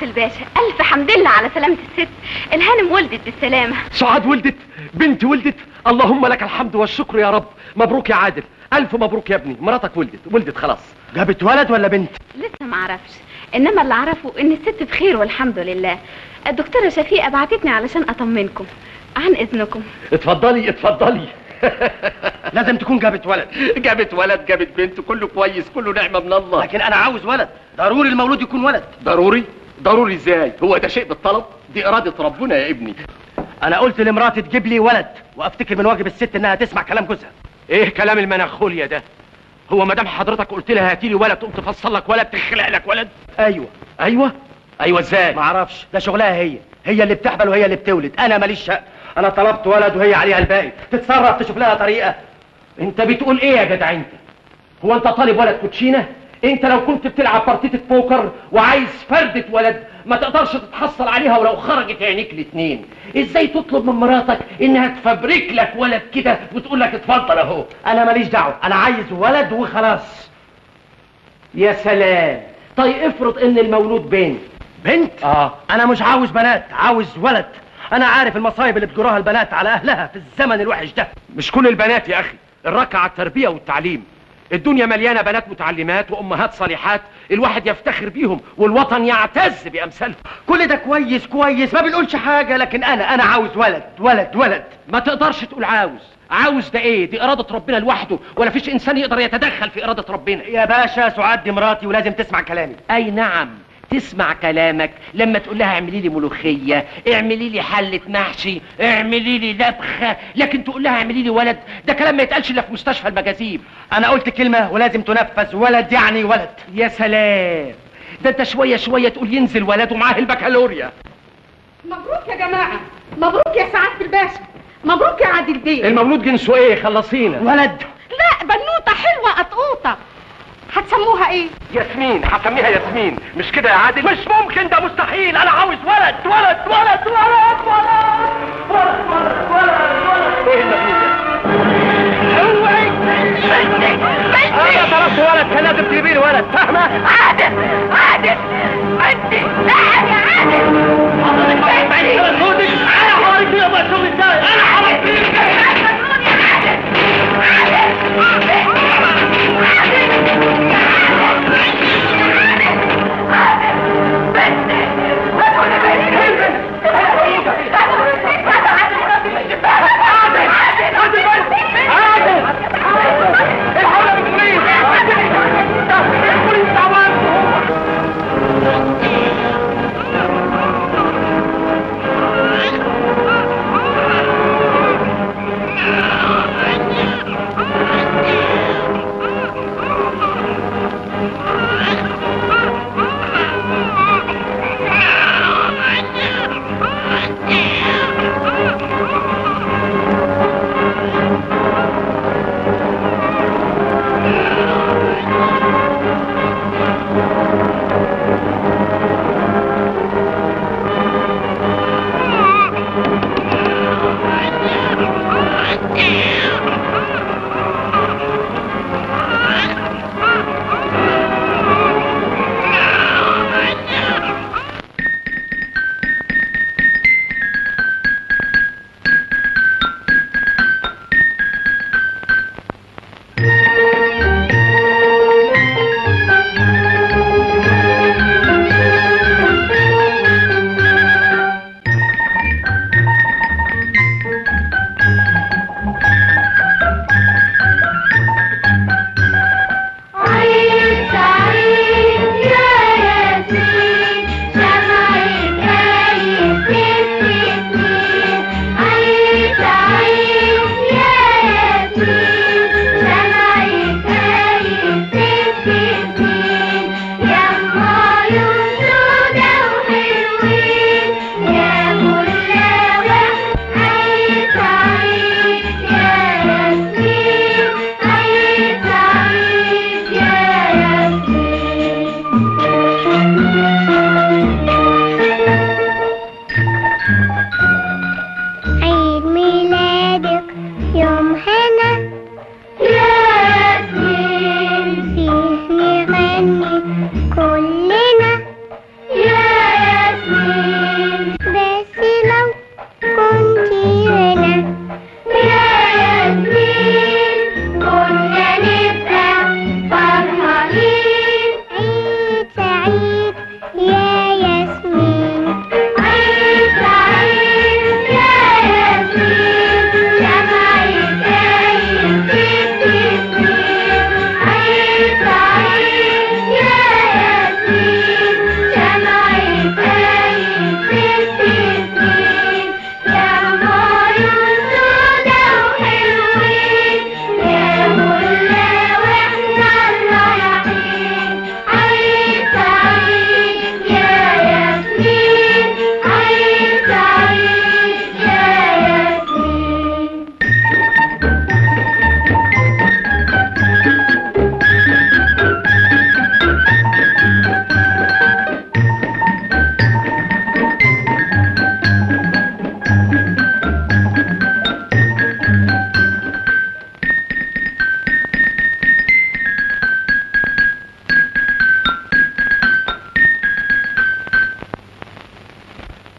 سعادة الباشا ألف حمد لله على سلامة الست الهانم ولدت بالسلامة سعاد ولدت بنت ولدت اللهم لك الحمد والشكر يا رب مبروك يا عادل الف مبروك يا ابني مراتك ولدت ولدت خلاص جابت ولد ولا بنت لسه ما اعرفش انما اللي اعرفه ان الست بخير والحمد لله الدكتورة شفيقة بعتتني علشان اطمنكم عن اذنكم اتفضلي اتفضلي لازم تكون جابت ولد جابت ولد جابت بنت كله كويس كله نعمة من الله لكن انا عاوز ولد ضروري المولود يكون ولد ضروري ضروري ازاي هو ده شيء بالطلب دي ارادة ربنا يا ابني انا قلت لمراتي تجيب لي ولد وافتكر من واجب الست انها تسمع كلام جوزها ايه كلام المناخوليا ده هو ما دام حضرتك قلت لها هاتي لي ولد تقوم تفصل لك ولد تخلق لك ولد ايوه ايوه ايوه ازاي ما اعرفش ده شغلها هي هي اللي بتحبل وهي اللي بتولد انا ماليش شأن انا طلبت ولد وهي عليها الباقي تتصرف تشوف لها طريقه انت بتقول ايه يا جدع انت هو انت طالب ولد كوتشينه انت لو كنت بتلعب بارتيتة بوكر وعايز فردة ولد ما تقدرش تتحصل عليها ولو خرجت عينيك الاتنين ازاي تطلب من مراتك انها تفبرك لك ولد كده وتقول لك اتفضل اهو انا ماليش دعوه انا عايز ولد وخلاص يا سلام طيب افرض ان المولود بنت بنت اه انا مش عاوز بنات عاوز ولد انا عارف المصايب اللي بتجراها البنات على اهلها في الزمن الوحش ده مش كل البنات يا اخي الركعة على التربية والتعليم الدنيا مليانة بنات متعلمات وامهات صالحات الواحد يفتخر بيهم والوطن يعتز بامثالهم كل ده كويس كويس ما بنقولش حاجه لكن انا انا عاوز ولد ولد ولد ما تقدرش تقول عاوز عاوز ده ايه دي ارادة ربنا لوحده ولا فيش انسان يقدر يتدخل في ارادة ربنا يا باشا سعاد دي مراتي ولازم تسمع كلامي اي نعم تسمع كلامك لما تقول لها اعملي لي ملوخيه اعملي لي حله محشي اعملي لي لبخه لكن تقول لها اعملي لي ولد ده كلام ما يتقالش الا في مستشفى المجاذيب انا قلت كلمه ولازم تنفذ ولد يعني ولد يا سلام ده انت شويه شويه تقول ينزل ولد ومعاه البكالوريا مبروك يا جماعة مبروك يا سعادة الباشا مبروك يا عادل بيه المولود جنسه ايه خلصينا ولد لا بنوتة حلوة قطقوطة هتسموها ايه؟ ياسمين هسميها ياسمين مش كده يا عادل مش ممكن ده مستحيل انا عاوز ولد ولد ولد ولد ولد ولد ولد ولد ولد ايه المجنون ده اوعي انا طلبت ولد كان لازم تجيبي لي ولد فاهمه عادل عادل انت لا يا عادل انا صوتك انا حوارك فيه ابقى اشوف ازاي انا حوارك فيه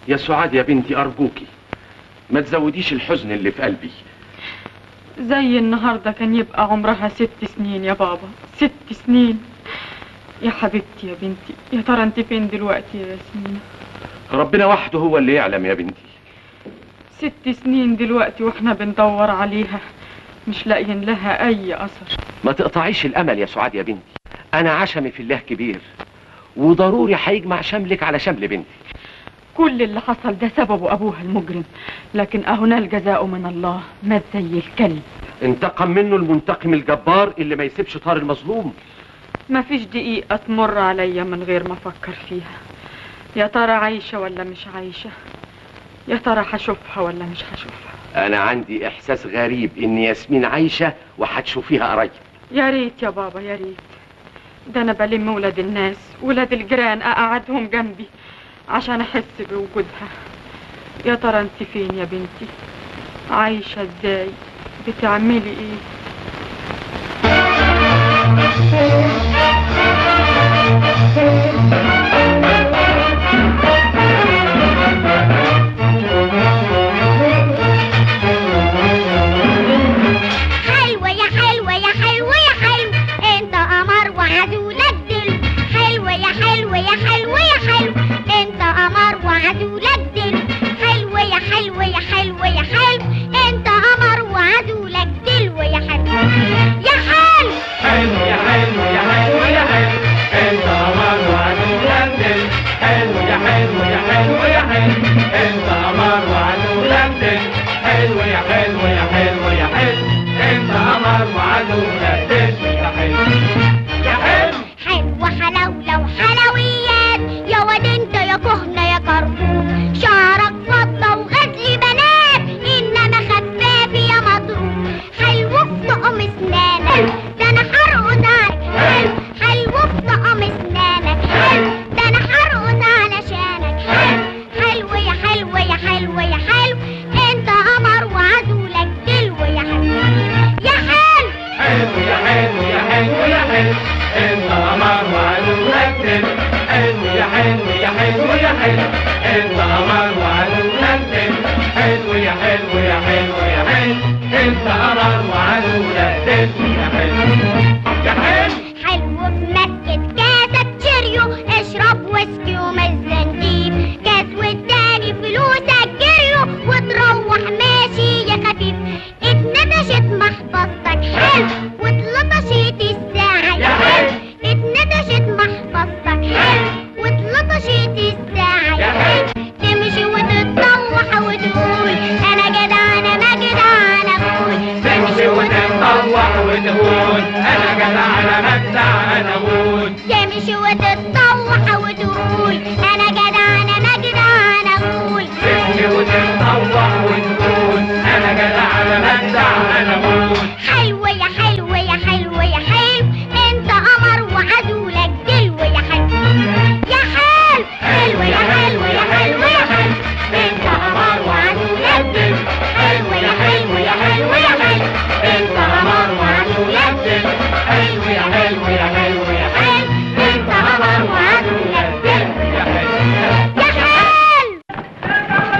يا سعاد يا بنتي ارجوكي ما تزوديش الحزن اللي في قلبي زي النهارده كان يبقى عمرها ست سنين يا بابا ست سنين يا حبيبتي يا بنتي يا ترى انت فين دلوقتي يا ياسمين ربنا وحده هو اللي يعلم يا بنتي ست سنين دلوقتي واحنا بندور عليها مش لاقيين لها اي اثر ما تقطعيش الامل يا سعاد يا بنتي انا عشمي في الله كبير وضروري هيجمع شملك على شمل بنتي كل اللي حصل ده سببه ابوها المجرم لكن اهنا الجزاء من الله مات زي الكلب انتقم منه المنتقم الجبار اللي ما يسيبش طار المظلوم مفيش دقيقة تمر عليا من غير ما افكر فيها يا ترى عايشة ولا مش عايشة يا ترى هشوفها ولا مش هشوفها انا عندي احساس غريب ان ياسمين عايشه وهتشوفيها قريب يا ريت يا بابا يا ريت ده انا بلم ولاد الناس ولاد الجيران اقعدهم جنبي عشان احس بوجودها يا ترى انت فين يا بنتي عايشة ازاي بتعملي ايه حلوة يا حلوة يا حلوة يا حلو انت قمر وعدولك دل حلوة يا حلوة يا حلوة يا حلو انت قمر وعدولك دل حلوة يا حلوة يا حلوة يا حلو انت قمر وعدولك دل ويا حلو يا حلو حلو يا حلو يا حلو يا حلو انت قمر وعدولك دل حلو يا حلو يا حلو يا حلو انت قمر وعدولك دل حلو يا حلو يا حلو يا حلو انت قمر وعدولك دل يا حلو يا حلو حلوة حلاولة وحلويات يا واد انت يا كهنة يا كربون شعرك فضة وغزل بنات انما خفاف يا مضروب حلو في طقم اسنانك ده انا هرقص عليك حلو حلو في طقم اسنانك حلو ده انا هرقص علشانك حلو حلو يا حلو يا حلو يا حلو انت قمر وعدولك دلو يا حلو يا حلو حلو يا حلو يا حلو يا حلو انت قمر وعدولك دل حلو يا حلو يا حلو يا حلو انت قمر وعدولك دل حلو يا حلو يا حلو يا حلو انت قمر وعدولك دل يا حلو يا حلو حلو في مسكة كاسك شريو اشرب ويسكي ومزنجيب كاس والتاني فلوسك جريو وتروح ماشي يا خفيف اتندشت محفظتك حلو واتلطشت الساعة يا حلو اتندشت محفظتك حلو واتلطشت الساعة يا حلو تمشي وتتطوح وتقول انا جدع انا ما جدع انا اقول تمشي وتتطوح وتقول انا جدع انا مجدع انا اقول تمشي وتتطوح وتقول انا جدع انا ما جدع انا اقول تمشي وتتطوح وتقول انا جدع انا مجدع انا اقول حلوة يا حلوة يا حلوة يا حلو انت قمر وعدولك دلو يا حلو يا حلو حلوة يا حلوة يا حلوة يا حلو انت قمر وعدولك دلو حلوة يا حلوة يا حلوة يا حلو انت قمر وعدولك دلو حلو يا حلو يا حلو يا حلو انت قمر وعدولك دلو يا حلو يا حلو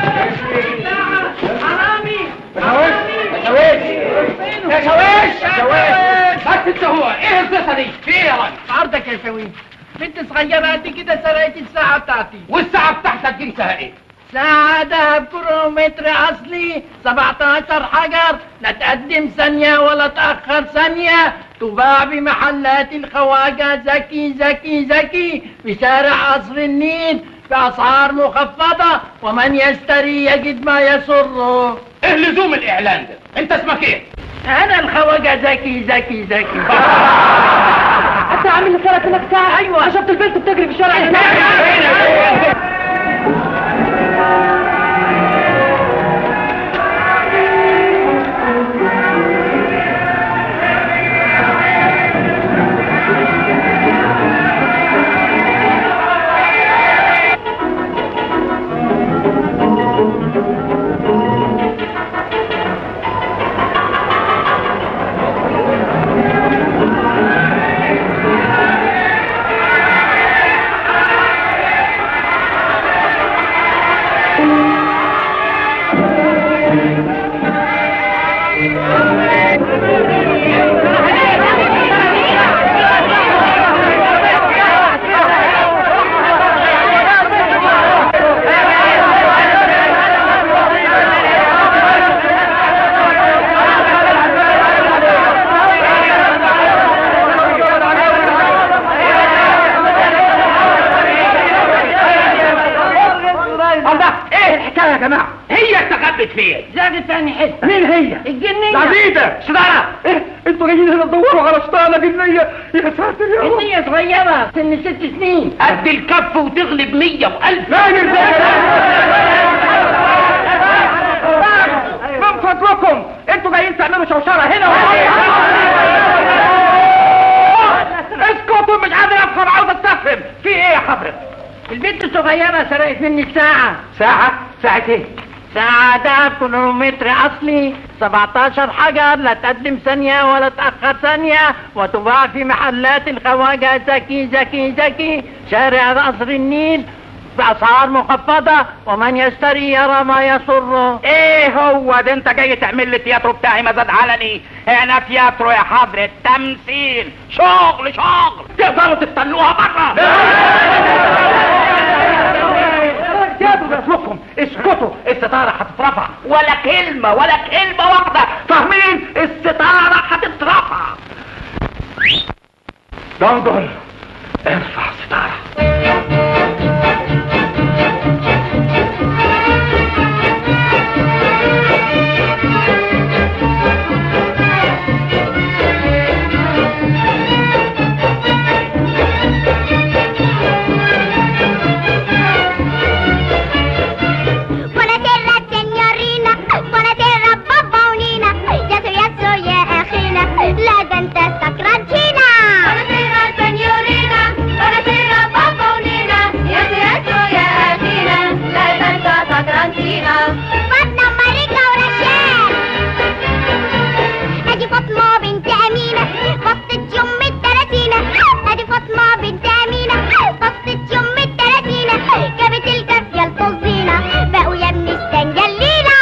يا شواش يا شواش بس انت هو ايه القصه دي في ايه يا راجل عرضك يا شويش بنت صغيرة قد كده سرقت الساعة بتاعتي والساعه بتاعتك جنسها ايه ساعة دهب كيلومتر أصلي 17 حجر لا تقدم ثانية ولا تأخر ثانية تباع بمحلات الخواجة زكي زكي زكي في شارع قصر النيل بأسعار مخفضة ومن يشتري يجد ما يسره ايه لزوم الاعلان ده انت اسمك ايه أنا الخواجة زكي زكي زكي انت عامل لي سرقة انك ساعة ايوه شفت البنت بتجري في الشارع الله ايه الحكايه يا جماعه هي استخبت فين زادت تاني حته مين هي الجنيه عبيده شطاره ايه انتوا جايين هنا تدوروا على شطاره جنيه يا ساتر يا رب جنيه صغيره سن ست سنين قد الكف وتغلب مية والف من فضلكم انتوا جايين تعملوا شوشره هنا ولا اسكتوا مش قادر افهم عاوز استفهم في ايه يا حضرتك البنت الصغيره سرقت مني الساعه ساعه ساعه ايه ساعة ده كيلومتر أصلي 17 حجر لا تقدم ثانية ولا تأخر ثانية وتباع في محلات الخواجة زكي زكي زكي شارع قصر النيل بأسعار مخفضة ومن يشتري يرى ما يسره ايه هو ده انت جاي تعمل لي التياترو بتاعي مزاد علني انا تياترو يا حضرة تمثيل شغل شغل تقدروا تستنوها بره سيادوا باسمكم اسكتوا الستارة هتترفع ولا كلمة ولا كلمة واحدة فاهمين الستارة هتترفع دندر ارفع الستارة Buonasera signorina, buonasera babbaunina, Yasu yasu ya akhina, la denta sacrancina. Buonasera signorina, buonasera babbaunina, Yasu yasu ya akhina, la denta sacrancina. فاطمة ماريكا ورشاد ادي فاطمة بنت امينة بصت يوم التلاتينة ادي فاطمة بنت امينة بصت يوم التلاتينة جابت الكافية الفظينة بقوا يا ابن السنجليلة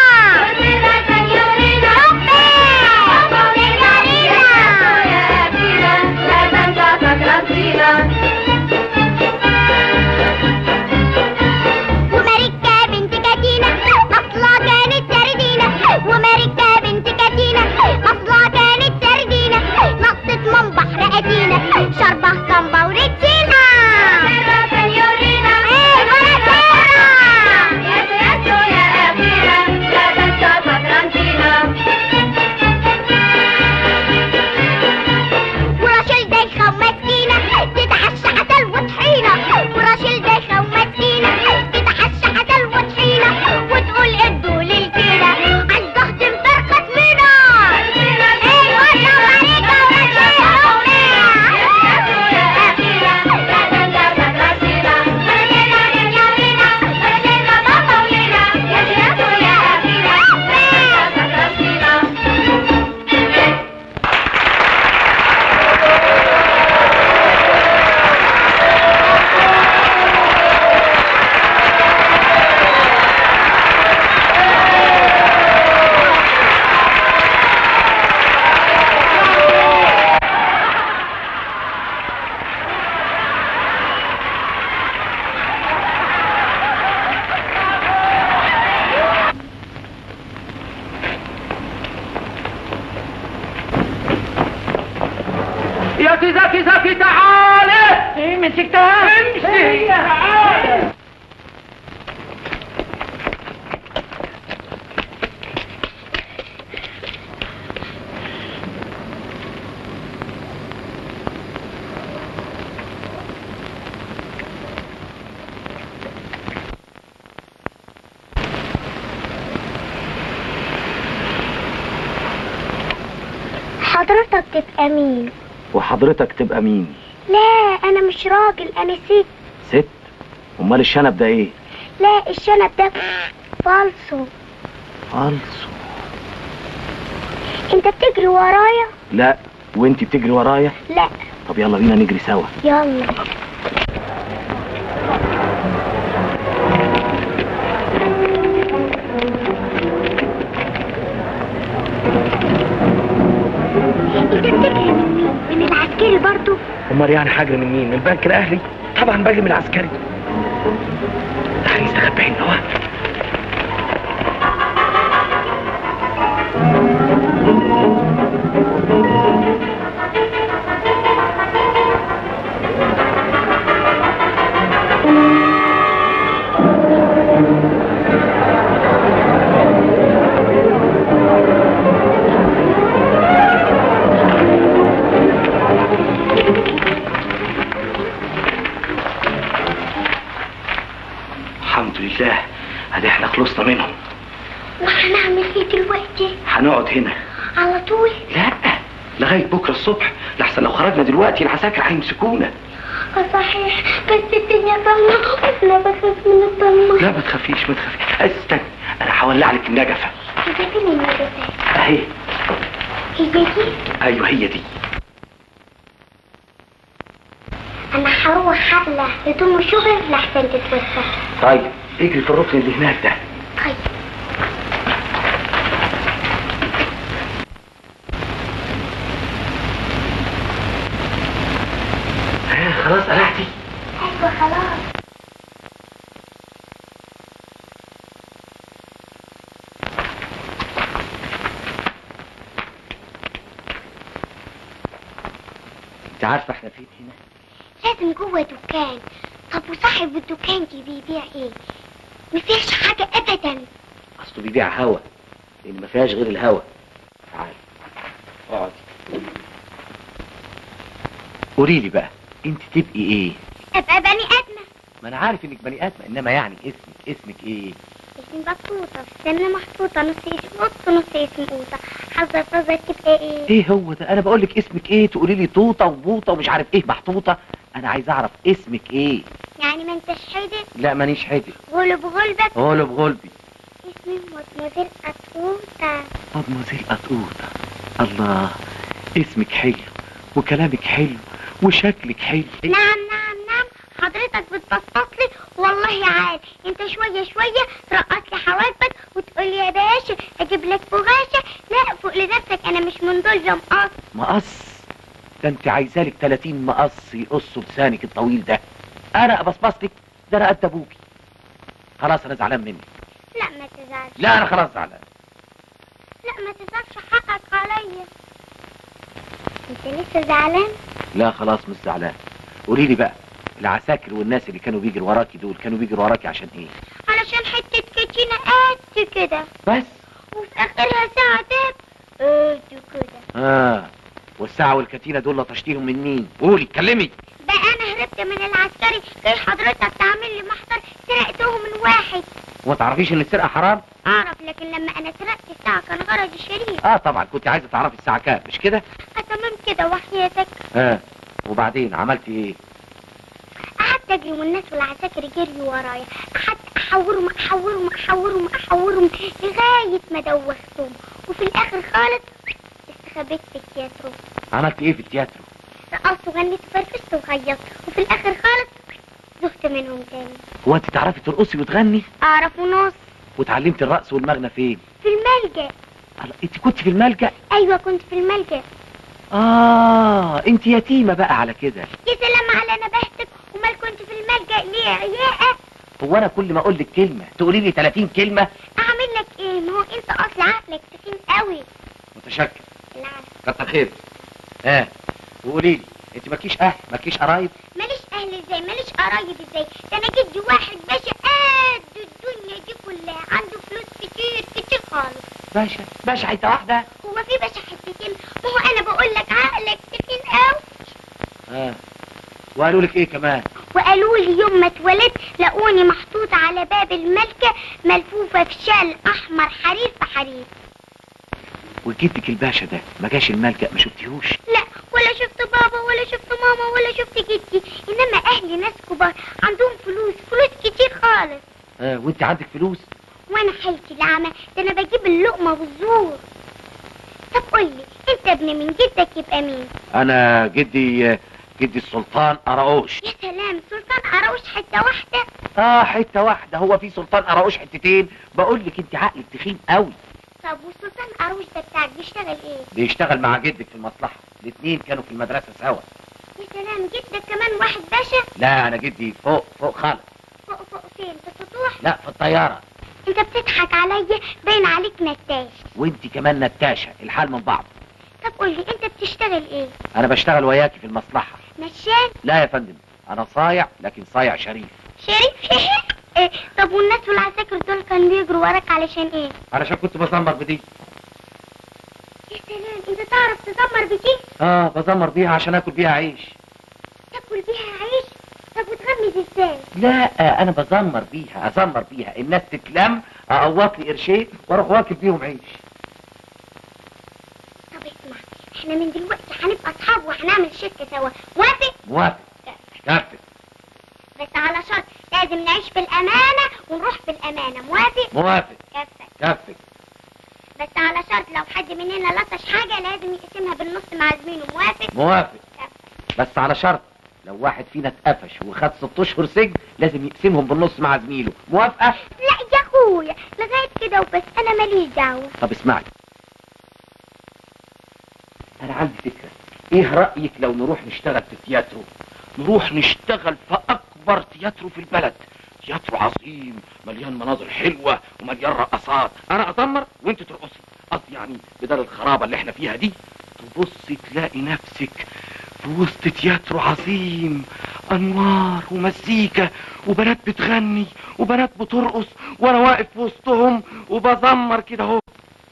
وماريكا بنت كاتينا اصلا كانت سردينة وماريكا بنت كاتينا اصلا كانت سردينة نطت من بحر اتينا شربة كامبا وريتشينا ايه وراشيل دايخة ومسكينة تتعشى عسل وطحينة وراشيل دايخة ومسكينة تتعشى عسل وطحينة وتقول ادوا للكيلة عالضغط مفرقة مينا ايه ولا ماريكا وراشيل يا سي زكي زكي تعالي ايه مسكتها امشي تعالي حضرتك تبقى مين وحضرتك تبقى مين لا انا مش راجل انا ست ست امال الشنب ده ايه لا الشنب ده فالصو فالصو انت بتجري ورايا لا وانت بتجري ورايا لا طب يلا بينا نجري سوا يلا امال يعني حاجه من مين من البنك الاهلي طبعا باجي من العسكري تعالي استخبى هنا اهو الحمد لله ادي احنا خلصنا منهم وهنعمل ايه دلوقتي هنقعد هنا على طول لا لغايه بكره الصبح لحسن لو خرجنا دلوقتي العساكر هيمسكونا اه صحيح بس الدنيا ضلمة انا بخاف من الضلمة لا ما تخافيش ما تخافيش استنى انا هولع لك النجفه هي فين النجفة اهي هي دي ايوه هي دي انا هروح اقلع هدوم الشغل لحسن تتوسخ طيب اجري في الركن اللي هناك ده طيب ها خلاص قلعتي ايوه خلاص انت عارفه احنا فين هنا لازم جوه دكان طب وصاحب الدكان دي بيبيع ايه مفيش حاجة ابدا اصله بيبيع هوا لان ما فيهاش غير الهوا تعالي اقعدي قولي لي بقى انت تبقي ايه ابقى بني ادمة ما انا عارف انك بني ادم انما يعني اسمك اسمك ايه اسمي بطوطة في سن محطوطة نص اسم قط نص اسم قوطة حذر حذر تبقى ايه ايه هو ده انا بقول لك اسمك ايه تقولي لي توطه وبوطه ومش عارف ايه محطوطه انا عايز اعرف اسمك ايه يعني ما انتش حدث لا مانيش حادق غلب غلبك غلب غلبي اسمي مدمزيل قطوطة مدموزيل قطوطة الله اسمك حلو وكلامك حلو وشكلك حلو نعم نعم نعم حضرتك بتبسط لي والله عاد انت شوية شوية ترقص لي حواجبك وتقول لي يا باشا اجيب لك بغاشة لا فوق لنفسك انا مش من دول يا مقص مقص ده انت عايزالك 30 مقص يقصوا لسانك الطويل ده انا ابصبص لك ده انا قد ابوكي خلاص انا زعلان منك لا ما تزعلش لا انا خلاص زعلان لا ما تزعلش حقك عليا انت لسه زعلان لا خلاص مش زعلان قولي لي بقى العساكر والناس اللي كانوا بيجروا وراكي دول كانوا بيجروا وراكي عشان ايه علشان حتة كتينة قد كده بس وفي اخرها ساعة دب قد كده اه والساعة والكتينة دول لطشتيهم من مين قولي اتكلمي بقى انا هربت من العسكري جاي حضرتك تعمل لي محضر سرقته من واحد وما تعرفيش ان السرقة حرام اعرف لكن لما انا سرقت الساعة كان غرضي شريف اه طبعا كنت عايزة تعرفي الساعة كام مش كده تمام كده وحياتك اه وبعدين عملتي ايه قعدت اجري والناس والعساكر جريوا ورايا قعدت احورهم احورهم احورهم احورهم لغاية ما دوختهم وفي الاخر خالص استخبيت في التياترو عملتي ايه في التياترو رقصت وغنيت وفرفشت وغيرت وفي الاخر خالص زهت منهم تاني هو انت تعرفي ترقصي وتغني اعرف ونص وتعلمتي الرقص والمغنى فين في الملجأ الله، انت كنت في الملجأ ايوه كنت في الملجأ اه انت يتيمة بقى على كده يا سلام على نبهتك ومال كنت في الملجأ ليه عياقة هو انا كل ما اقول لك كلمة تقولي لي 30 كلمة اعمل لك ايه ما هو انت اصل عقلك تخين قوي متشكر العسل كتر خير ها وقولي لي انت مالكيش اهل مالكيش قرايب ماليش اهل ازاي ماليش قرايب ازاي ده انا جدي واحد باشا قد الدنيا دي كلها عنده فلوس كتير كتير خالص باشا باشا حته واحدة هو في باشا حتتين ما هو انا بقول لك عقلك تخين قوي ها وقالوا لك ايه كمان وقالوا لي يوم ما اتولدت لقوني محطوطة على باب الملكة ملفوفة في شال احمر حرير بحرير وجدك الباشا ده ما جاش الملجأ ما شفتيهوش لا ولا شفت بابا ولا شفت ماما ولا شفت جدي انما اهلي ناس كبار عندهم فلوس فلوس كتير خالص ها وانت عندك فلوس وانا حالتي الأعمى ده انا بجيب اللقمة والزور طب قولي انت ابن من جدك يبقى مين انا جدي جدي السلطان قراقوش يا سلام سلطان قراوش حتة واحدة اه حته واحده هو في سلطان قراقوش حتتين بقول لك انت عقلك تخين قوي طب والسلطان قراوش ده بتاعك بيشتغل ايه بيشتغل مع جدك في المصلحه الاثنين كانوا في المدرسه سوا يا سلام افهم جدك كمان واحد باشا لا انا جدي فوق فوق خالص فوق فوق فين في السطوح لا في الطياره انت بتضحك عليا باين عليك نتاش وانت كمان نتاشه الحال من بعض طب قول لي انت بتشتغل ايه انا بشتغل وياكي في المصلحه نشال لا يا فندم انا صايع لكن صايع شريف شريف إيه طب والناس والعساكر دول كانوا بيجروا وراك علشان ايه علشان كنت بزمر بدي يا سلام انت تعرف تزمر بدي اه بزمر بيها عشان اكل بيها عيش تاكل بيها عيش طب وتغمز ازاي لا انا بزمر بيها ازمر بيها الناس تتلم اقوط لي قرشين واروح واكل بيهم عيش طب اسمع احنا من دلوقتي هنبقى اصحاب وهنعمل شركه سوا موافق موافق كافر بس على شرط لازم نعيش بالامانه ونروح بالامانه موافق موافق كفك كافر بس على شرط لو حد مننا لطش حاجه لازم يقسمها بالنص مع زميله موافق موافق كفك بس على شرط لو واحد فينا اتقفش وخد ست اشهر سجن لازم يقسمهم بالنص مع زميله موافقه لا يا اخويا لغايه كده وبس انا ماليش دعوه طب اسمعي انا عندي فكره ايه رايك لو نروح نشتغل في تياترو نروح نشتغل في اكبر تياترو في البلد تياترو عظيم مليان مناظر حلوه ومليان رقصات انا ازمر وانت ترقصي قصدي يعني بدل الخرابه اللي احنا فيها دي تبصي تلاقي نفسك في وسط تياترو عظيم انوار ومزيكا وبنات بتغني وبنات بترقص وانا واقف في وسطهم وبزمر كده اهو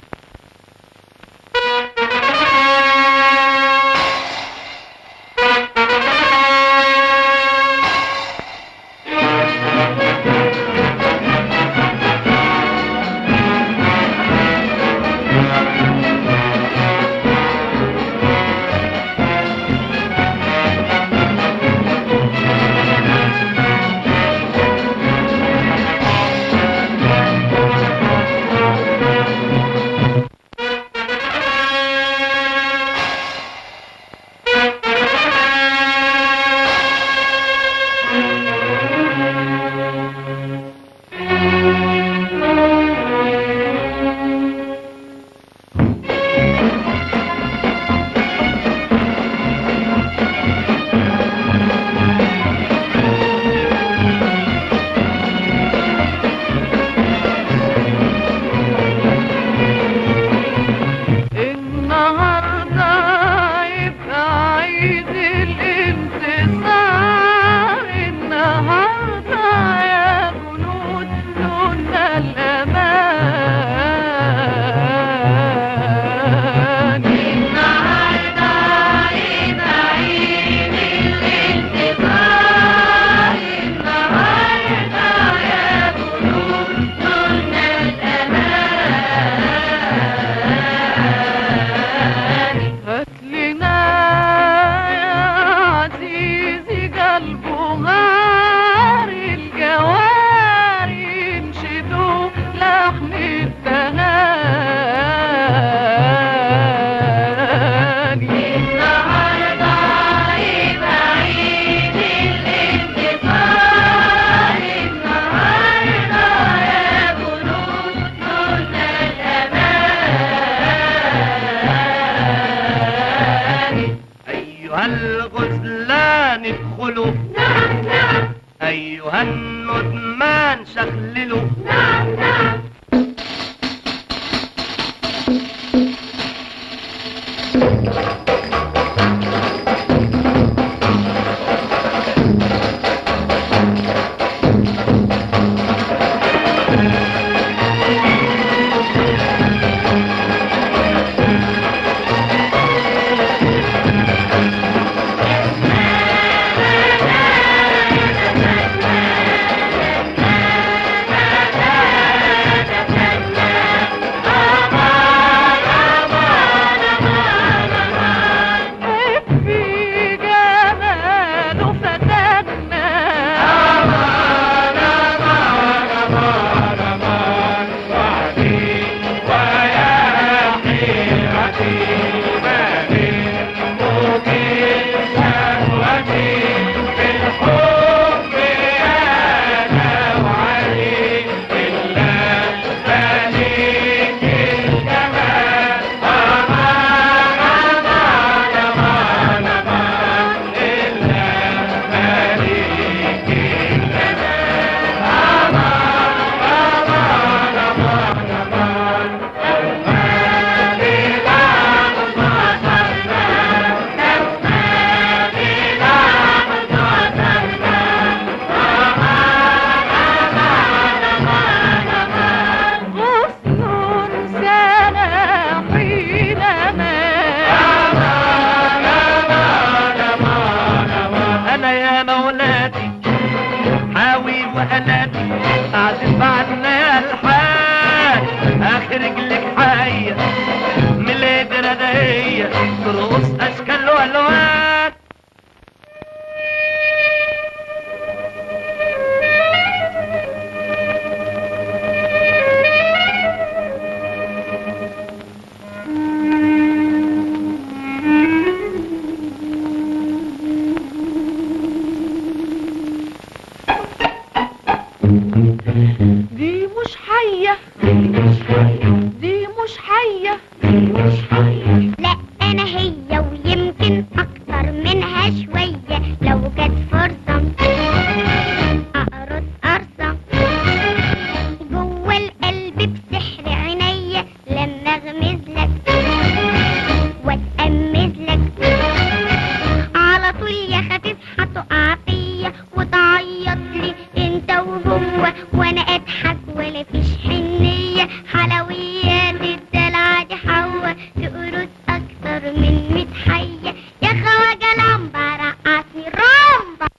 النهارده يبقى عيد الانتصار النهارده يا جنود لنا الامان النهارده يبقى عيد الانتصار النهارده يا جنود لنا هات لنا يا عزيزي قلبه غار الجواري ينشدوا لحن التهاني النهارده يبقى عيد الانتصار النهارده يا جنود نورنا الامان أيها الغزلان ادخلوا نعم نعم أيها الندمان شخللوا نعم نعم يا حية دي مش حية لا انا هي ويمكن اكتر منها شوية لو جت فرصة اقرص قرصة جوه القلب بسحر عينيا لما اغمز لك واتأمز لك على طول يا خفيف هتقع فيا وتعيط لي انت وهو وانا اضحك ولا فيش حنية حلويات الدلع دي حوا تقرص اكتر من ميت حية يا خواجة لمبة رقصني رامبة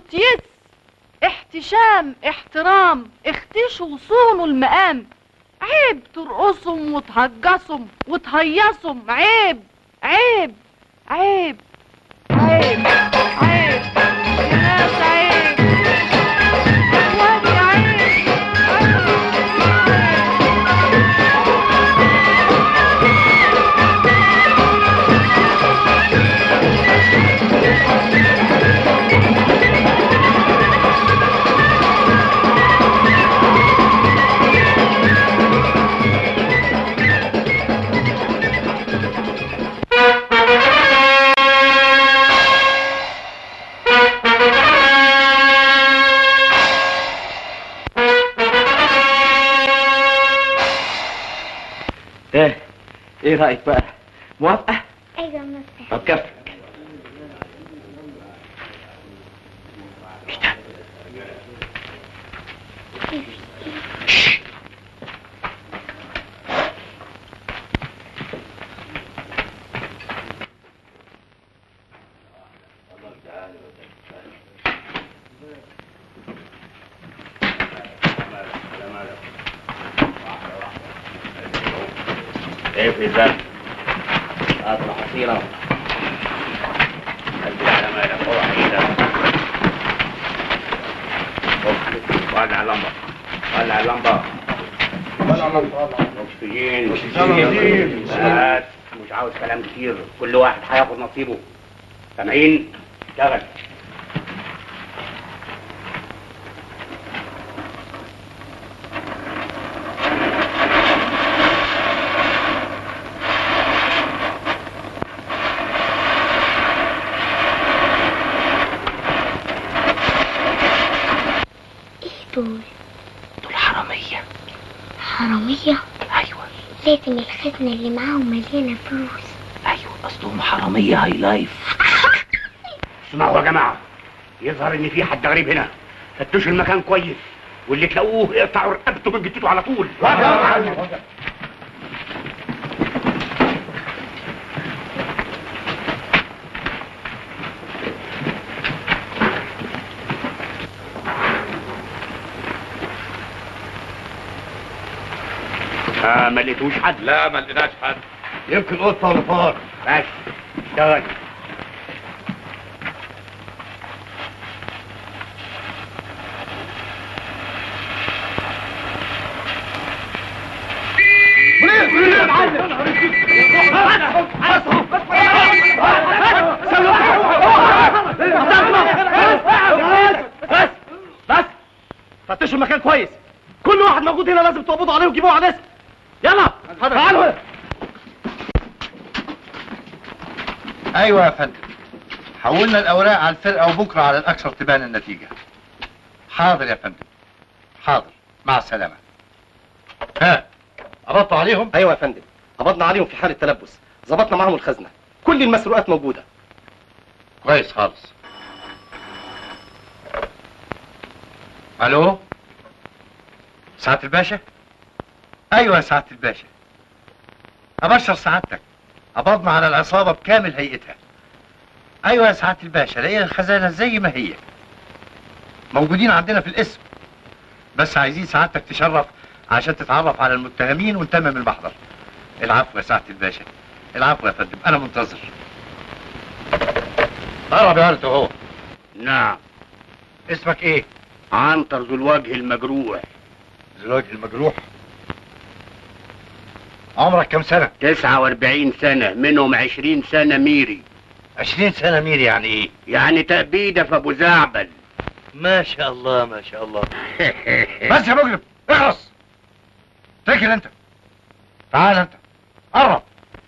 يس احتشام احترام اختشوا صونوا المقام عيب ترقصهم وتهجصهم وتهيصهم عيب عيب عيب عيب عيب يا ناس عيب اخواني عيب ايه ايه رايك بقى موافقه ايوه مفتاح طب كفك ايه في ذا اطلع حصيرة قلبي على مالك روح ايدك ولع اللمبة ولع اللمبة اكسجين اكسجين بس مش عاوز كلام كتير كل واحد هياخد نصيبه سامعين اشتغل ايه دول دول حرامية حرامية ايوه لازم الخزنة اللي معاهم مليانة فلوس ايوه اصلهم حرامية هاي لايف اسمعوا يا جماعة يظهر ان في حد غريب هنا فتشوا المكان كويس واللي تلاقوه اقطعوا رقبته من جتته على طول آه ما لقيتوش حد لا ما لقيناش حد يمكن قطة ولا فار بس اشتغل بس بس فتشوا المكان كويس كل واحد موجود هنا لازم تقبضوا عليه وتجيبوه على الاسم يلا تعالوا ايوه يا فندم حولنا الاوراق على الفرقه وبكره على الاكثر تبان النتيجه حاضر يا فندم حاضر مع السلامه ها قبضتوا عليهم ايوه يا فندم قبضنا عليهم في حاله تلبس ظبطنا معاهم الخزنه كل المسروقات موجوده كويس خالص الو سعاده الباشا ايوه يا سعاده الباشا ابشر سعادتك قبضنا على العصابه بكامل هيئتها ايوه يا سعاده الباشا لقينا الخزانه زي ما هي موجودين عندنا في الاسم بس عايزين سعادتك تشرف عشان تتعرف على المتهمين ونتمم المحضر العفو يا سعاده الباشا العفو يا فندم انا منتظر قرب يا ولد اهو نعم اسمك ايه عنتر ذو الوجه المجروح الوجه المجروح عمرك كم سنة؟ 49 سنة منهم 20 سنة ميري 20 سنة مين يعني ايه؟ يعني تأبيدة في أبو زعبل ما شاء الله ما شاء الله بس يا مجرم اخلص تاكل انت تعال انت قرب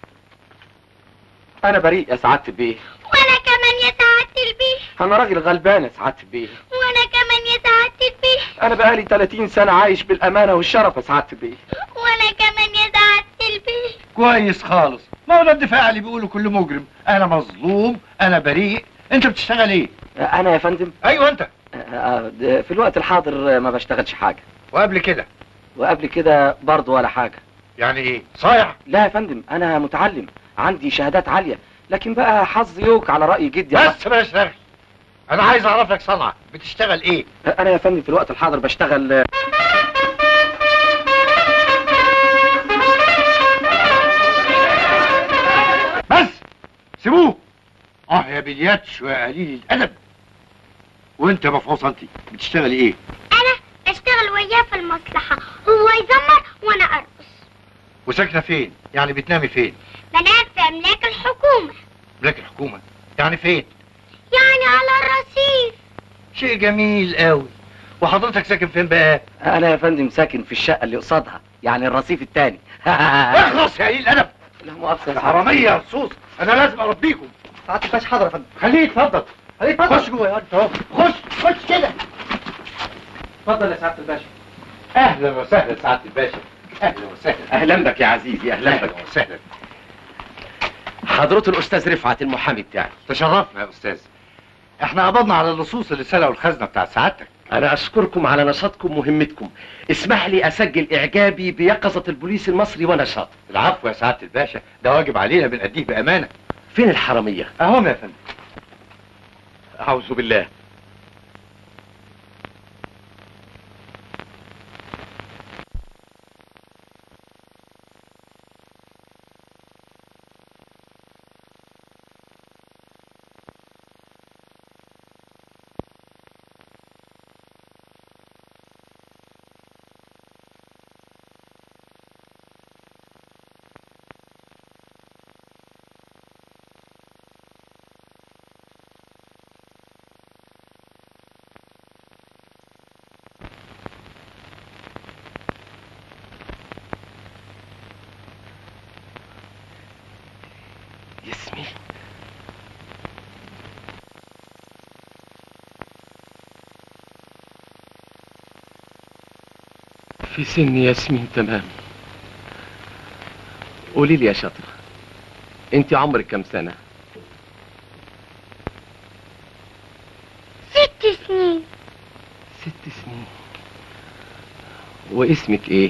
انا بريء يا سعاده البيه وانا كمان يا سعادة البيه انا راجل غلبان يا سعاده البيه وانا كمان يا سعادة البيه انا بقالي 30 سنه عايش بالامانه والشرف يا سعاده البيه وانا كمان يا سعادة البيه كويس خالص ما هو ده الدفاع اللي بيقوله كل مجرم انا مظلوم انا بريء انت بتشتغل ايه؟ انا يا فندم ايوه انت آه، في الوقت الحاضر ما بشتغلش حاجه وقبل كده وقبل كده برضه ولا حاجه يعني ايه؟ صايع لا يا فندم انا متعلم عندي شهادات عاليه لكن بقى حظ يوك على راي جدي بس بلاش رغي انا عايز اعرف لك صنعه بتشتغل ايه انا يا فندم في الوقت الحاضر بشتغل بس سيبوه اه يا بلياتش يا قليل الادب وانت يا مفعوصه انت بتشتغلي ايه انا اشتغل وياه في المصلحة هو يزمر وانا ارقص وساكنه فين يعني بتنامي فين بنام في املاك الحكومة ملاك الحكومه يعني فين يعني على الرصيف شيء جميل قوي وحضرتك ساكن فين بقى انا يا فندم ساكن في الشقه اللي قصادها يعني الرصيف التاني اخلص يا قليل الادب لا مؤاخذه يا حراميه يا لصوص انا لازم اربيكم ساعات الباشا حاضر يا فندم خليه يتفضل خليه يتفضل. خش جوه يا انت اهو خش خش كده اتفضل يا سعاده الباشا اهلا وسهلا سعاده الباشا اهلا وسهلا اهلا بك يا عزيزي اهلا بك اهلا وسهلا حضرة الاستاذ رفعت المحامي بتاعي تشرفنا يا استاذ احنا قبضنا على اللصوص اللي سرقوا الخزنه بتاعت سعادتك انا اشكركم على نشاطكم ومهمتكم اسمح لي اسجل اعجابي بيقظة البوليس المصري ونشاطه العفو يا سعاده الباشا ده واجب علينا بنأديه بامانه فين الحرامية اهم يا فندم اعوذ بالله اسمي في سن ياسمين تمام قولي لي يا شاطرة انت عمرك كم سنة ست سنين ست سنين واسمك ايه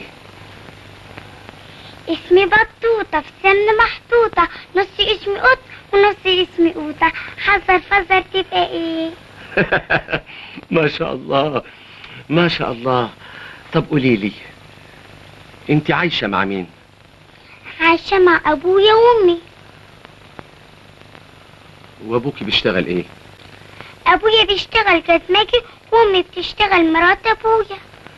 اسمي بطوطة في سن محطوطة نص اسمي قط ونص اسمي قوطة حذر فذر تبقى ايه ما شاء الله ما شاء الله طب قولي لي انت عايشة مع مين عايشة مع ابويا وامي وابوكي بيشتغل ايه ابويا بيشتغل جزمجي وامي بتشتغل مرات ابويا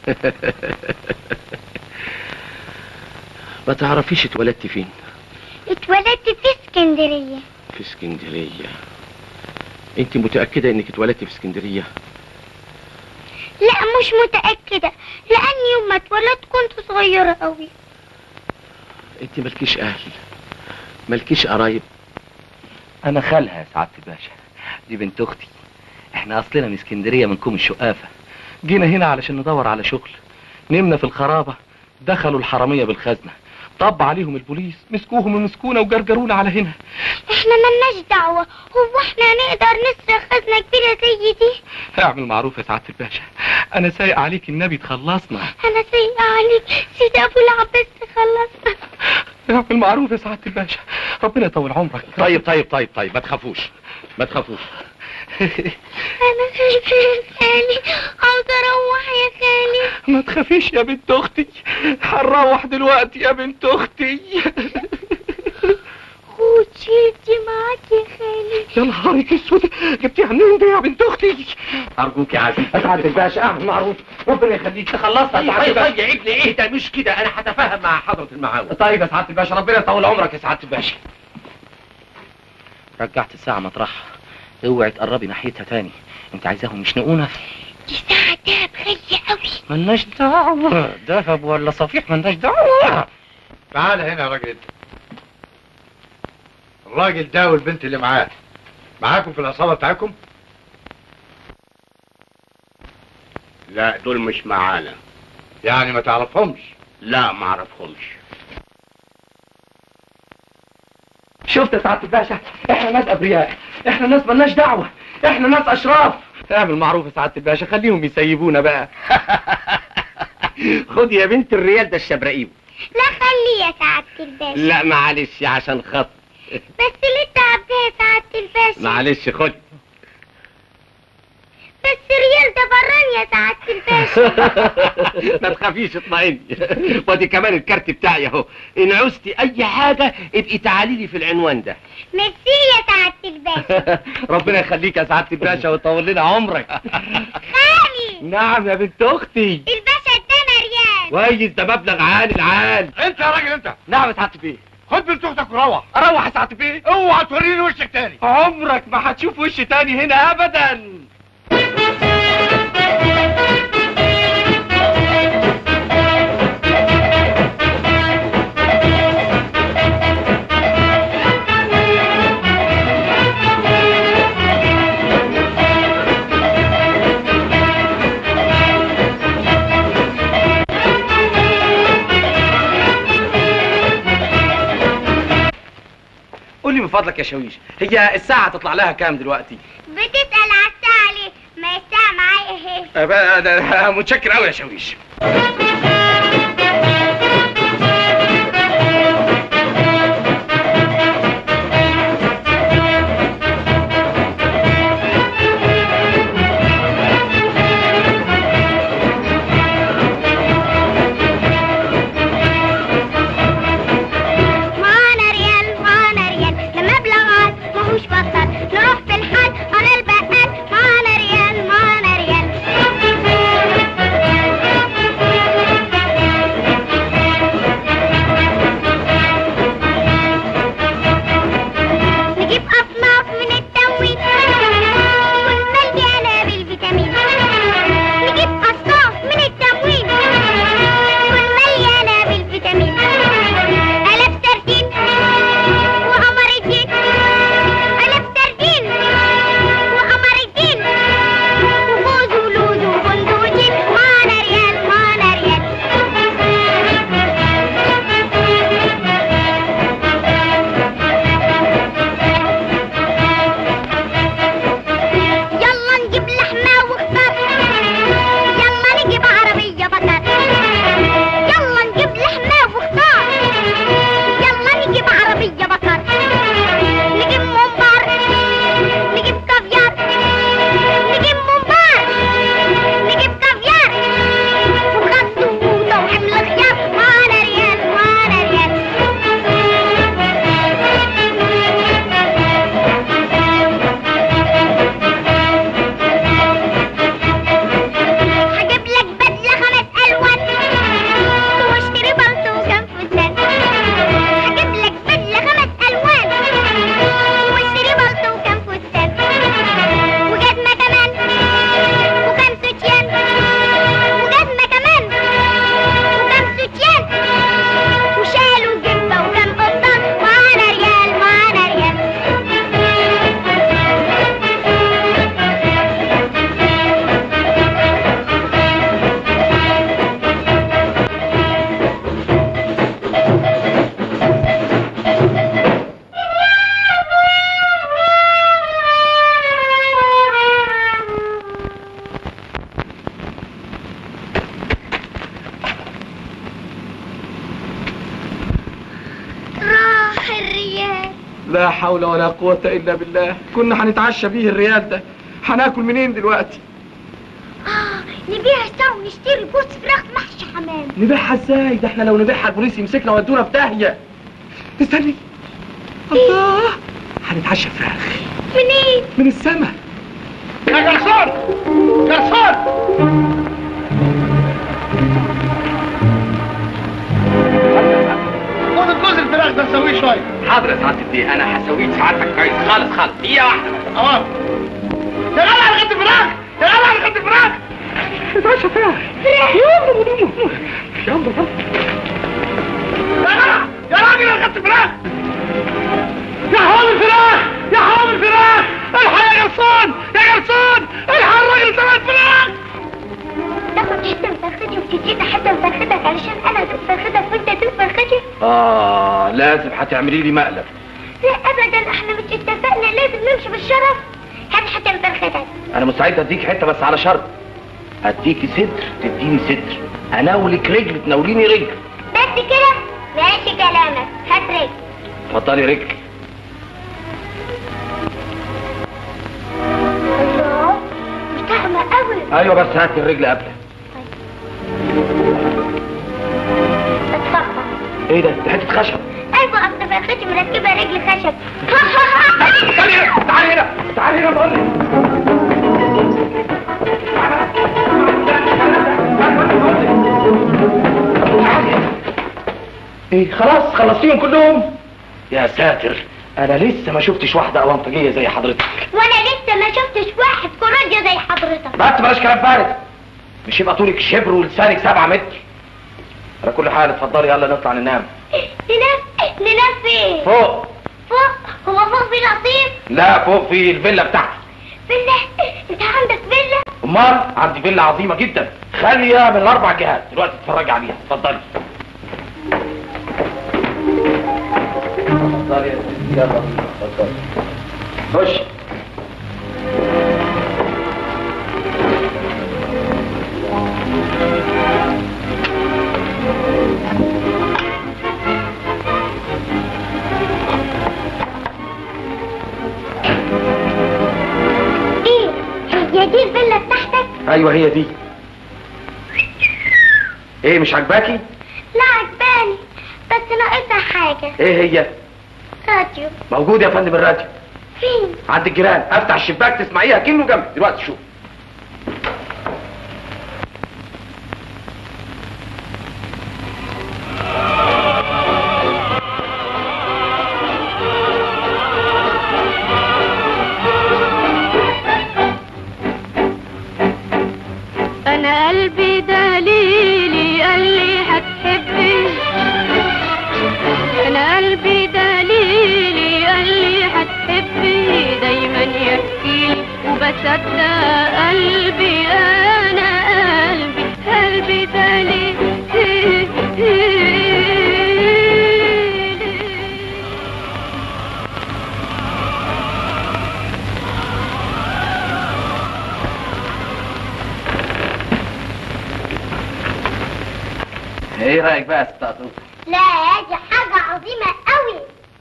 ما تعرفيش اتولدتي فين اتولدت في اسكندرية في اسكندرية انت متأكدة انك اتولدتي في اسكندرية لا مش متأكدة لأن يوم ما اتولدت كنت صغيرة قوي انت مالكيش اهل مالكيش قرايب انا خالها يا سعاده الباشا دي بنت اختي احنا اصلنا من اسكندريه من كوم الشقافه جينا هنا علشان ندور على شغل نمنا في الخرابه دخلوا الحراميه بالخزنه طب عليهم البوليس مسكوهم ومسكونا وجرجرونا على هنا احنا ملناش دعوة هو احنا هنقدر نسرق خزنة كبيرة زي دي اعمل معروف يا سعاده الباشا انا سايق عليك النبي تخلصنا انا سيئة عليك سيد ابو العباس خلصنا اعمل معروف يا سعاده الباشا ربنا يطول عمرك طيب طيب طيب طيب ما تخافوش ما تخافوش انا خايفة يا خالي عاوزة اروح يا خالي ما تخافيش يا بنت اختي هنروح دلوقتي يا بنت اختي خد شيلتي معاك يا خالي يا نهارك اسود جبتيها منين دي يا بنت اختي ارجوك يا عزيزي سعاده الباشا اعمل معروف ربنا يخليك تخلصنا طيب يا طيب سعاده طيب يا ابني ايه ده مش كده انا هتفاهم مع حضرة المعاون طيب يا سعاده الباشا ربنا يطول عمرك يا سعاده الباشا رجعت الساعه مطرحها اوعي تقربي ناحيتها تاني انت عايزاهم يشنقونا دي ساعة دهب غالية قوي ملناش دعوه دهب ولا صفيح ملناش دعوه تعال هنا يا راجل انت الراجل ده والبنت اللي معاه معاكم في العصابه بتاعكم لا دول مش معانا يعني ما تعرفهمش لا ما اعرفهمش شفت يا سعاده الباشا احنا ناس ابرياء احنا ناس ملناش دعوه احنا ناس اشراف اعمل معروف يا سعاده الباشا خليهم يسيبونا بقى خد يا بنت الريال ده الشبرقيب لا خلي يا سعادة الباشا لا معلش عشان خاطر بس ليه تعب يا سعادة الباشا معلش خد يا سعادة الباشا ما تخافيش اطمئني وادي كمان الكارت بتاعي اهو ان عوزتي اي حاجه ابقي تعالي لي في العنوان ده ميرسي يا سعادة الباشا ربنا يخليك يا سعاده الباشا ويطول لنا عمرك خالي نعم يا بنت اختي الباشا ادانا ريال كويس ده مبلغ عالي العال انت يا راجل انت نعم يا سعاده البيه خد بنت اختك وروح اروح يا سعاده البيه اوعى توريني وشك تاني عمرك ما هتشوف وش تاني هنا ابدا قول لي من فضلك يا شويش هي الساعه تطلع لها كام دلوقتي بتسأل على الساعة ليه ما الساعة معايا اهي أه ده متشكر قوي يا شويش معانا ريال معانا ريال لما بلغات ماهوش بطل نروح في الحال على البقال معانا ريال معانا ريال نجيب أصناف من التموين تكون مليانة بالفيتامين نجيب أصناف من التموين تكون مليانة بالفيتامين قلب سردين وقمر الدين قلب سردين وقمر الدين وفوز ولوز وبندوجين معانا ريال معانا ريال يلا نجيب لحمة وخضار يلا نجيب عربية بكر يلا نجيب لحمة وخضار يلا نجيب عربية بكر نجيب ممبار نجيب كافيار نجيب ممبار نجيب كافيار وخس وقوطة وحمل خيار معانا ريال معانا ريال هجيب لك بدلة خمس ألوان واشتري بلطو وكم فستان هجيب لك بدلة خمس ألوان واشتري بلطو وكم فستان وجزمة كمان وكم ستيان وجزمة كمان وكم ستيان وشال وجبة وكم قبطان معانا ريال معانا ريال راح الريال لا حول ولا قوة إلا بالله كنا هنتعشى بيه الريال ده هناكل منين دلوقتي آه نبيع سوا ونشتري بوس فراخ محشي حمام نبيعها ازاي ده احنا لو نبيعها البوليس يمسكنا ويودونا في داهية استني الله هنتعشى فراخ منين؟ من السما يا جرسون جرسون خد الجوز الفراخ ده سويه شويه حاضر يا سعاده البيه انا هسويك سعادتك كويس خالص خالص دقيقه واحده بس اه يا جدع على خد الفراخ يا جدع على خد الفراخ نتعشى فراخ يا جدع يا راجل انا خدت فراخ يا حامل فراخ يا حامل فراخ الحق يا جرسون يا جرسون الحق الراجل سمع الفراخ تاخد حته من فرختي وتدينا حته من فرختك علشان انا ادوق فرختك وانت تدوق فرختي اه لازم هتعملي لي مقلب لا ابدا احنا مش اتفقنا لازم نمشي بالشرف هات حته من فرختك انا مستعد اديك حته بس على شرط اديكي صدر تديني صدر اناولك رجل تناوليني رجل بس كده ماشي كلامك هات رجل اتفضلي رجل الله مش طعمه قوي ايوه بس هات الرجل قبل اتفضل ايه ده دي حته خشب ايوه اصل في اختي مركبه رجل خشب تعالي هنا تعالي هنا تعالي هنا بقول لك ايه خلاص خلصتيهم كلهم يا ساتر انا لسه ما شفتش واحده اونطجيه زي حضرتك وانا لسه ما شفتش واحد كوروديا زي حضرتك بس بلاش كلام فارغ مش يبقى طولك شبر ولسانك سبعة متر على كل حال اتفضلي يلا نطلع ننام ننام ننام فين فوق فوق هو فوق في لطيف لا فوق في الفيلا بتاعتي فيلا انت عندك فيلا امال عندي فيلا عظيمه جدا خاليه من الاربع جهات دلوقتي اتفرجي عليها اتفضلي اتفضلي يا ستي يلا اتفضلي خش ايه هي دي الفيلا بتاعتك ايوه هي دي ايه مش عاجباكي لا عجباني بس ناقصها حاجه ايه هي راديو موجود يا فندم الراديو فين عند الجيران افتح الشباك تسمعيها كأنه جنبي دلوقتي شوف انا قلبي دليلي قال لي هتحبي انا قلبي دليلي قال لي هتحبي دايما يحكي لي وبصدق قلبي انا قلبي قلبي دليلي ايه رايك بقى يا ست قطوط لا دي حاجه عظيمه قوي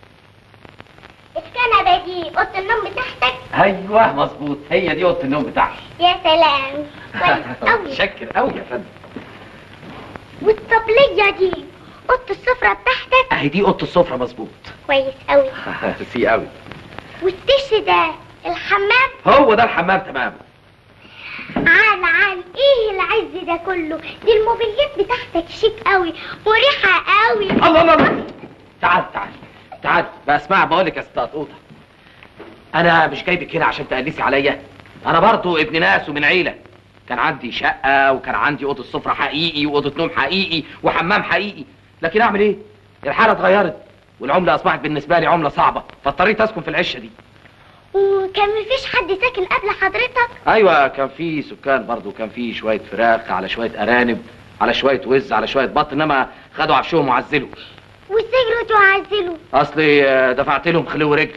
الكنبه دي اوضه النوم بتاعتك ايوه مظبوط هي دي اوضه النوم بتاعتي يا سلام كويس قوي شكر قوي يا فندم والطبليه دي اوضه السفره بتاعتك اهي دي اوضه السفره مظبوط كويس قوي سي قوي والتش ده الحمام هو ده الحمام تمام عال عال ايه العز ده كله دي الموبيليات بتاعتك شيك قوي مريحه قوي الله الله الله تعال تعال تعال بقى اسمع بقول لك يا ست قطوطه انا مش جايبك هنا عشان تقلسي عليا انا برضو ابن ناس ومن عيله كان عندي شقه وكان عندي اوضه سفره حقيقي واوضه نوم حقيقي وحمام حقيقي لكن اعمل ايه الحاله اتغيرت والعمله اصبحت بالنسبه لي عمله صعبه فاضطريت اسكن في العشه دي وكان مفيش حد ساكن قبل حضرتك ايوه كان في سكان برضو كان في شويه فراخ على شويه ارانب على شويه وز على شويه بط انما خدوا عفشهم وعزلوا وسجروا تعزلوا اصلي آه، دفعت لهم خلو رجل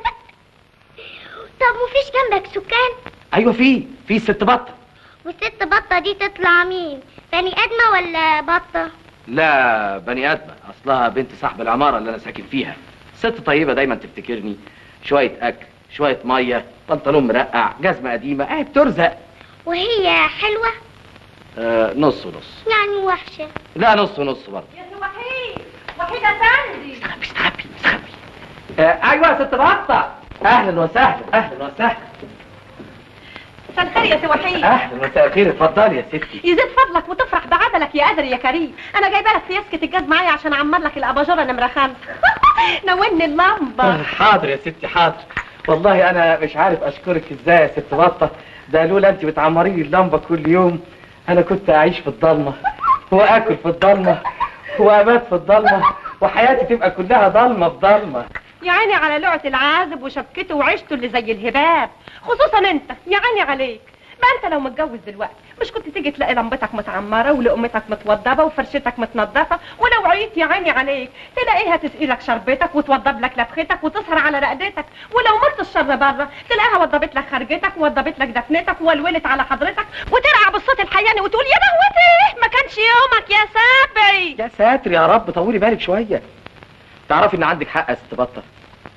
طب مفيش جنبك سكان ايوه في في ست بطه والست بطه دي تطلع مين بني ادمه ولا بطه لا بني ادمه اصلها بنت صاحب العماره اللي انا ساكن فيها ست طيبه دايما تفتكرني شويه اكل شويه ميه بنطلون مرقع جزمه قديمه اهي بترزق وهي حلوه آه نص ونص يعني وحشه لا نص ونص برضه يا وحيد وحيد افندي آه ايوه يا ست بطه اهلا وسهلا اهلا وسهلا مساء الخير يا سي وحيد اهلا وسهلا خير اتفضلي يا ستي يزيد فضلك وتفرح بعدلك يا قادر يا كريم انا جايبه لك سياسكة الجاز معايا عشان اعمر لك الاباجوره نمره خمسة نوني اللمبه حاضر يا ستي حاضر والله انا مش عارف اشكرك ازاي يا ست بطه ده لولا انت بتعمري لي اللمبه كل يوم انا كنت اعيش في الضلمه واكل في الضلمه وابات في الضلمه وحياتي تبقى كلها ضلمه في ضلمه يا عيني على لوعة العازب وشبكته وعيشته اللي زي الهباب خصوصا انت يا عيني عليك ما انت لو متجوز دلوقتي مش كنت تيجي تلاقي لمبتك متعمره ولقمتك متوضبه وفرشتك متنضفه ولو عيت يا عيني عليك تلاقيها تسقي لك شربتك وتوضب لك لفختك وتسهر على رقدتك ولو مرت الشر بره تلاقيها وضبت لك خرجتك ووضبت لك دفنتك وولولت على حضرتك وترقع بالصوت الحياني وتقول يا لهوتي ما كانش يومك يا سابعي يا ساتر يا رب طولي بالك شويه تعرفي ان عندك حق يا ست بطه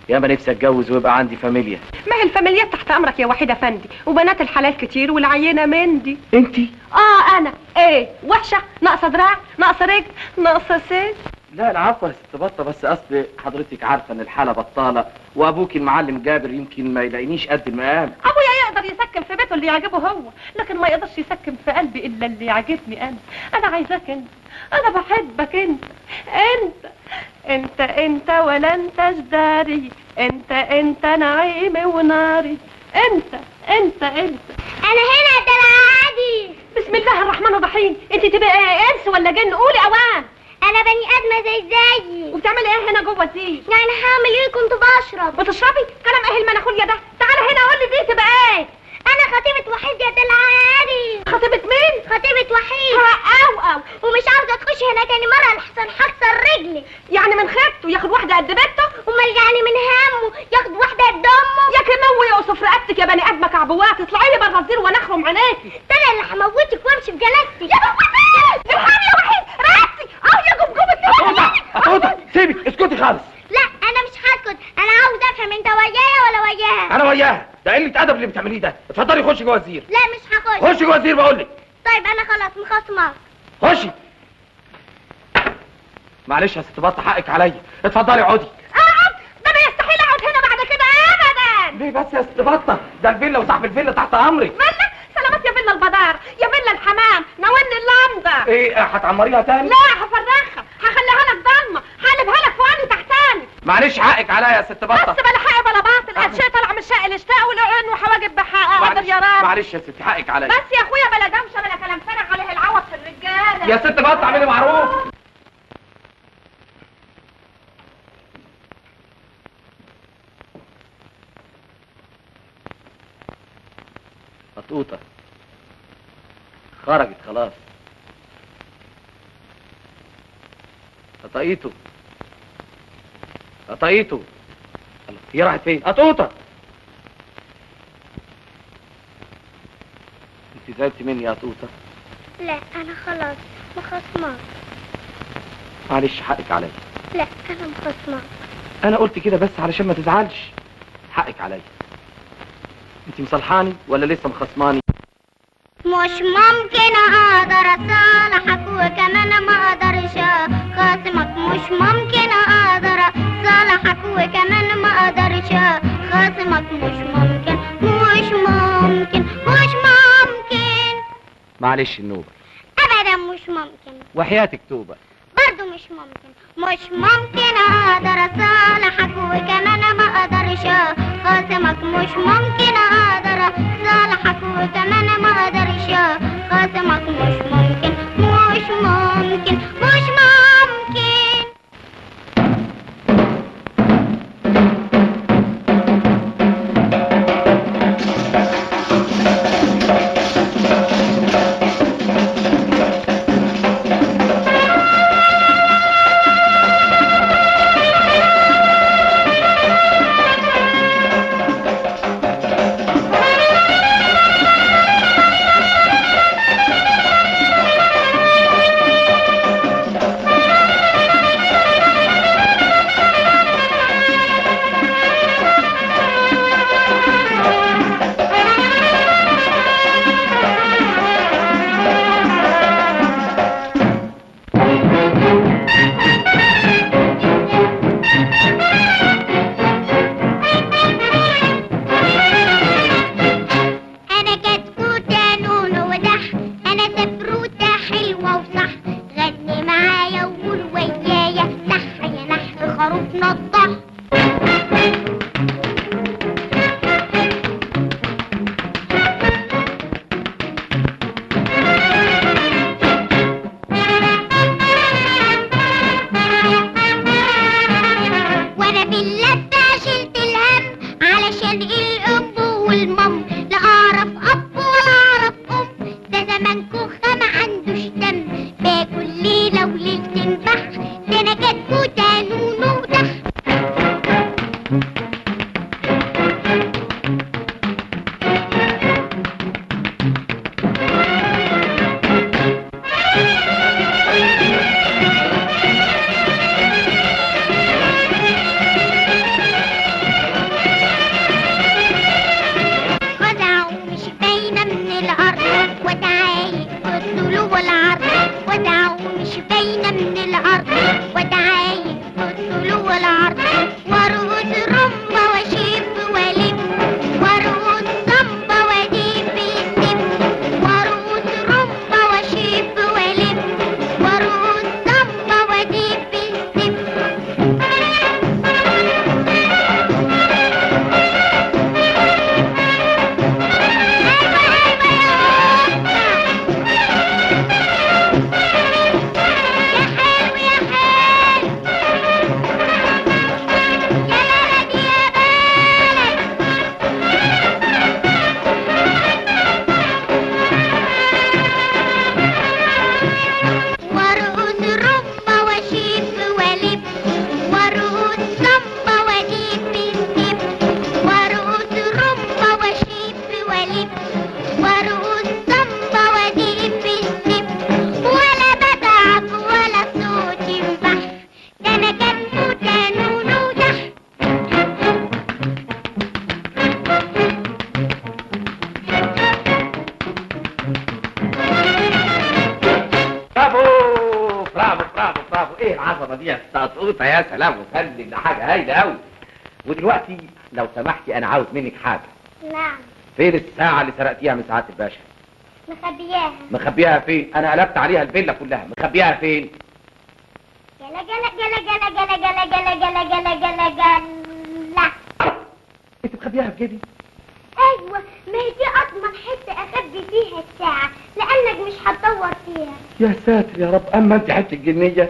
ياما نفسي اتجوز ويبقى عندي فاميليا ما هي الفاميليات تحت امرك يا وحيد افندي وبنات الحلال كتير والعينه مندي انتي اه انا ايه وحشه ناقصه دراع ناقصه رجل ناقصه سن لا العفو يا ست بطه بس اصل حضرتك عارفه ان الحاله بطاله وابوك المعلم جابر يمكن ما يلاقينيش قد المقام ابويا يقدر يسكن في بيته اللي يعجبه هو لكن ما يقدرش يسكن في قلبي الا اللي يعجبني انا انا عايزاك انت انا بحبك انت انت انت انت ولا انت جداري انت انت نعيمي وناري انت انت انت انا هنا ده العادي بسم الله الرحمن الرحيم انت تبقى انس ولا جن قولي اوان انا بني ادمه زي زيي وبتعملي ايه هنا جوه دي يعني هعمل ايه كنت بشرب بتشربي كلام ايه المناخوليا ده تعالى هنا قول لي دي تبقى ايه انا خطيبه وحيد يا العادي خطيبه مين خطيبه وحيد او او ومش عاوزه تخش هنا تاني مره لحسن هكسر رجلي يعني من خيبته ياخد واحده قد بيته امال يعني من همه ياخد واحده قد امه يا كنوي يقصف رقبتك يا بني ادمك عبوات اطلعي لي بره الزير وانا اخرم عينيكي ده انا اللي هموتك وامشي في جنازتي يا بختي ارحمي يا وحيد رقبتي اه يا جمجمة توته توته سيبي اسكتي خالص لا انا مش هسكت انا عاوز افهم انت ويايا ولا وياها انا وياها ده قله ادب اللي بتعمليه ده اتفضلي خشي جوه الزير لا مش هخش خشي جوه الزير بقول لك طيب انا خلاص مخصمك خشي معلش يا ست بطه حقك عليا اتفضلي اقعدي اقعد ده انا يستحيل اقعد هنا بعد كده ابدا ليه بس يا ست بطه ده الفيلا وصاحب الفيلا تحت امرك فيلا سلامات يا فيلا البدار يا فيلا الحمام ناولني اللمبه ايه هتعمريها تاني لا هفرخها هخليها لك ضلمه هقلبها لك فواني تحتاني معلش حقك عليا يا ست بطه بس بلا حق بلا باطل قد شيء طالع من الشقه الاشتاق والعين وحواجب بحق قادر معلش يا رب معلش يا ست حقك عليا بس يا اخويا بلا دوشه بلا كلام فارغ عليه العوض في الرجاله يا ست بطه اعملي معروف قطوطة خرجت خلاص قطعيته قطعيته الله، هي راحت فين قطوطة انت زعلتي مني يا قطوطة لا انا خلاص مخصمك معلش حقك عليا لا انا مخصمك انا قلت كده بس علشان ما تزعلش حقك عليا انت مصالحاني ولا لسه مخصماني مش ممكن اقدر اصالحك وكمان ما اقدرش خاصمك مش ممكن اقدر اصالحك وكمان ما اقدرش خاصمك مش ممكن مش ممكن مش ممكن معلش النوبة ابدا مش ممكن وحياتك توبة برضو مش ممكن مش ممكن اقدر اصالحك وكمان ما اقدرش خاصمك مش ممكن اقدر اصالحك وكمان ما اقدرش خاصمك مش ممكن مش ممكن مش ممكن العظمه دي يا استاذ يا سلام وسلم ده حاجه هايله قوي ودلوقتي لو سمحتي انا عاوز منك حاجه نعم فين الساعه اللي سرقتيها من سعاده الباشا مخبياها مخبيها فين انا قلبت عليها الفيلا كلها مخبيها فين جلا جلا جلا جلا جلا جلا جلا جلا جلا جلا جلا انت مخبيها في جيبي ايوه ما هي دي اضمن حته اخبي فيها الساعه لانك مش هتدور فيها يا ساتر يا رب اما انت حته جنيه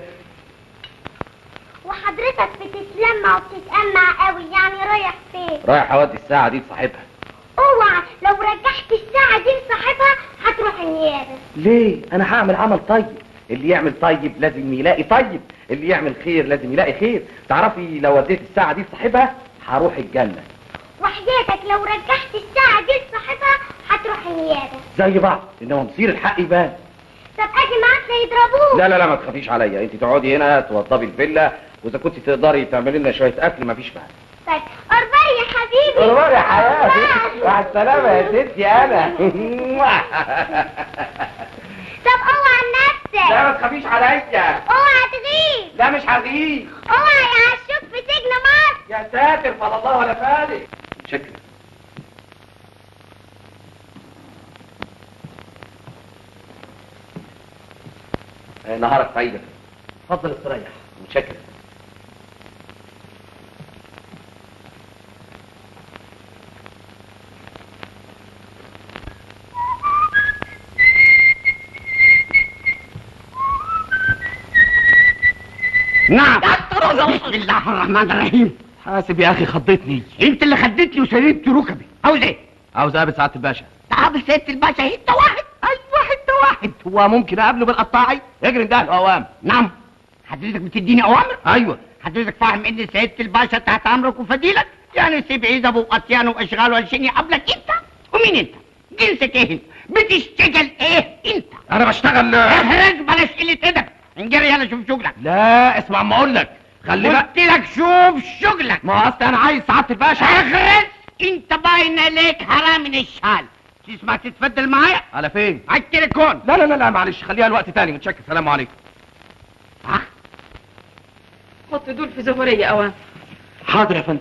وحضرتك بتتلمع وبتتأمع قوي يعني رايح فين رايح اودي الساعه دي لصاحبها اوعى لو رجعت الساعه دي لصاحبها هتروح النيابه ليه انا هعمل عمل طيب اللي يعمل طيب لازم يلاقي طيب اللي يعمل خير لازم يلاقي خير تعرفي لو وديت الساعه دي لصاحبها هروح الجنه وحياتك لو رجعت الساعه دي لصاحبها هتروح النيابه زي بعض انما مصير الحق يبان طب اجي معاك ليضربوك لا لا لا ما تخافيش عليا انت تقعدي هنا توضبي الفيلا واذا كنت تقدري تعملي لنا شويه اكل مفيش مانع طيب قربان يا حبيبي قربان يا حياتي مع السلامه يا ستي انا طب اوعى نفسك لا ما تخافيش عليا اوعى تغيب لا مش هغيب اوعى يعشوك في سجن مصر يا ساتر فضل الله ولا فالك شكرا آه، نهارك سعيد يا فندم. اتفضل استريح متشكر نعم بسم الله الرحمن الرحيم حاسب يا اخي خضتني انت اللي خدتني وشربت ركبي عاوز ايه؟ عاوز اقابل سعاده الباشا تعال سيادة الباشا انت واحد ايوه انت واحد هو ممكن اقابله بالقطاعي اجري ده الاوام نعم حضرتك بتديني اوامر ايوه حضرتك فاهم ان سيادة الباشا تحت امرك وفضيلك يعني سيب عزبه وقطيانه واشغاله علشان يقابلك انت ومين انت؟ جنسك ايه انت؟ بتشتغل ايه انت؟ انا بشتغل اخرج بلاش قلة ادب انجري يلا شوف شغلك لا اسمع ما اقول لك خلي بالك قلت لك شوف شغلك ما هو اصل انا عايز سعاده الباشا اخرج انت باين عليك حرام من الشال تسمع تتفضل معايا على فين على التليفون لا لا لا لا معلش خليها الوقت تاني متشكر سلام عليكم حط دول في زهرية اوام حاضر يا فندم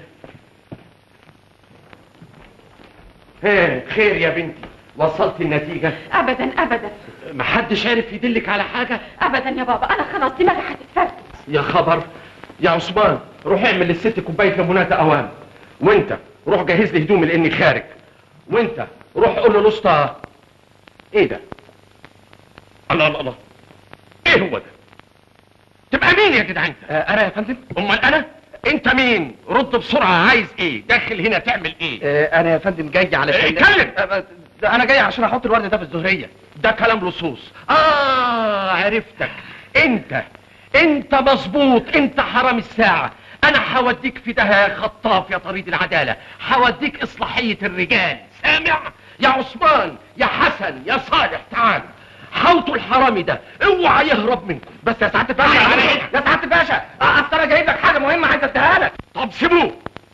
ايه خير يا بنتي وصلت النتيجة ابدا ابدا محدش عارف يدلك على حاجة ابدا يا بابا انا خلاص دماغي هتتفرد يا خبر يا عثمان روح اعمل للست كوباية ليمونات اوام وانت روح جهز لي هدومي لاني خارج وانت روح قول له الاسطى ايه ده الله الله الله ايه هو ده تبقى مين يا جدعان آه انا يا فندم امال انا انت مين رد بسرعه عايز ايه داخل هنا تعمل ايه آه، انا يا فندم جاي علشان اتكلم آه، ده انا جاي عشان احط الورد ده في الزهريه ده كلام لصوص اه عرفتك انت انت مظبوط انت حرام الساعة انا هوديك في ده يا خطاف يا طريد العدالة هوديك اصلاحية الرجال سامع يا عثمان يا حسن يا صالح تعال حوطوا الحرامي ده اوعى يهرب منكم بس يا سعادة الباشا يا سعادة الباشا آه، اصل انا جايب لك حاجة مهمة عايز اديها لك طب سيبوه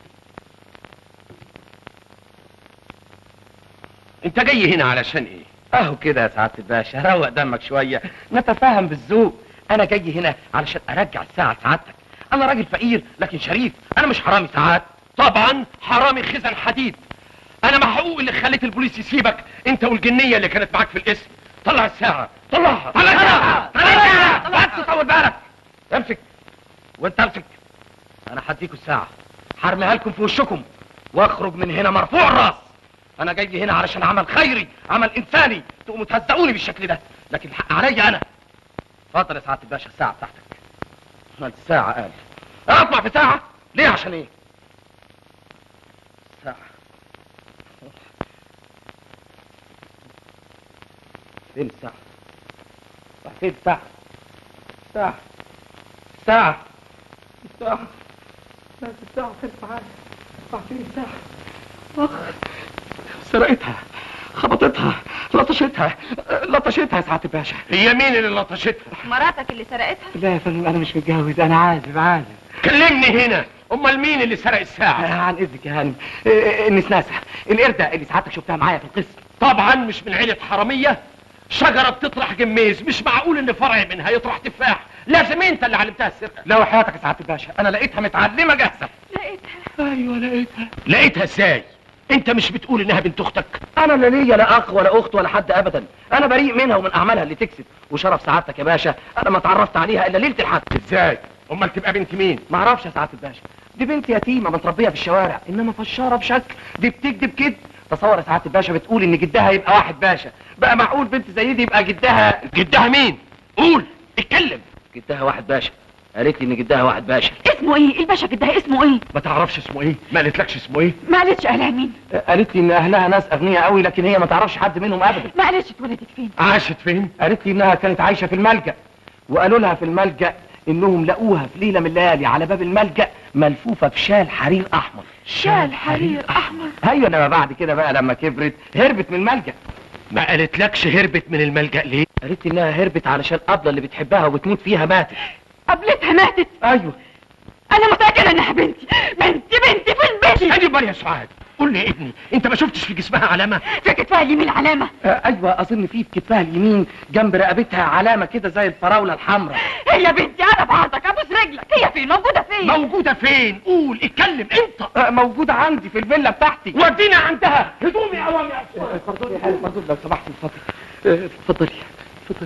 انت جاي هنا علشان ايه اهو كده يا سعاده الباشا روق دمك شويه نتفاهم بالذوق انا جاي هنا علشان ارجع الساعه لسعادتك انا راجل فقير لكن شريف انا مش حرامي ساعات طبعا حرامي خزن حديد انا محقوق اللي خليت البوليس يسيبك انت والجنيه اللي كانت معاك في القسم طلع الساعه طلعها طلع الساعه طلع الساعه بس طول بالك امسك وانت امسك انا هديكوا الساعه هرميها لكم في وشكم واخرج من هنا مرفوع الراس انا جاي هنا علشان عمل خيري عمل انساني تقوموا تهزقوني بالشكل ده لكن الحق عليا انا اتفضل يا سعاده الباشا الساعه بتاعتك ما الساعه قال اطمع في ساعه ليه عشان ايه ساعه فين الساعه راح فين الساعه الساعه الساعه الساعه لا الساعه فين معايا راح فين الساعه اخ سرقتها خبطتها لطشتها لطشتها يا سعاده الباشا هي مين اللي لطشتها مراتك اللي سرقتها لا يا فندم انا مش متجوز انا عازب عازب كلمني هنا امال مين اللي سرق الساعه عن اذنك يا هانم إيه، النسناسه القرده اللي سعادتك شفتها معايا في القسم طبعا مش من عيله حراميه شجره بتطرح جميز مش معقول ان فرع منها يطرح تفاح لازم انت اللي علمتها السرقه لا وحياتك يا سعاده الباشا انا لقيتها متعلمه جاهزه لقيتها ايوه لقيتها لقيتها ازاي انت مش بتقول انها بنت اختك انا لا ليا لا اخ ولا اخت ولا حد ابدا انا بريء منها ومن اعمالها اللي تكسب وشرف سعادتك يا باشا انا ما اتعرفت عليها الا ليله الحد ازاي امال تبقى بنت مين ما اعرفش يا سعاده الباشا دي بنت يتيمه متربيه في الشوارع انما فشاره بشكل دي بتكذب كده تصور يا سعاده الباشا بتقول ان جدها يبقى واحد باشا بقى معقول بنت زي دي يبقى جدها جدها مين قول اتكلم جدها واحد باشا قالت لي ان جدها واحد باشا اسمه ايه الباشا جدها اسمه ايه ما تعرفش اسمه ايه ما قالتلكش اسمه ايه ما قالتش اهلها مين قالت لي ان اهلها ناس اغنياء قوي لكن هي ما تعرفش حد منهم ابدا ما قالتش اتولدت فين عاشت فين قالت لي انها كانت عايشه في الملجا وقالوا لها في الملجا انهم لقوها في ليله من الليالي على باب الملجا ملفوفه في شال حرير احمر شال حرير احمر ايوه انما بعد كده بقى لما كبرت هربت من الملجا ما قالتلكش هربت من الملجأ ليه قالت لي انها هربت علشان قبله اللي بتحبها وبتموت فيها ماتت قبلتها ماتت ايوه انا متاكده انها بنتي بنتي بنتي في البيت ادي بال يا سعاد قول لي يا ابني انت ما شفتش في جسمها علامه في كتفها اليمين علامه آه ايوه اظن في في كتفها اليمين جنب رقبتها علامه كده زي الفراوله الحمراء هي بنتي انا بعرضك ابوس رجلك هي فين موجوده فين موجوده فين قول اتكلم انت آه موجوده عندي في الفيلا بتاعتي ودينا عندها هدومي اوامر اتفضلي يا حبيبي اتفضلي لو سمحت اتفضلي آه، اتفضلي اتفضلي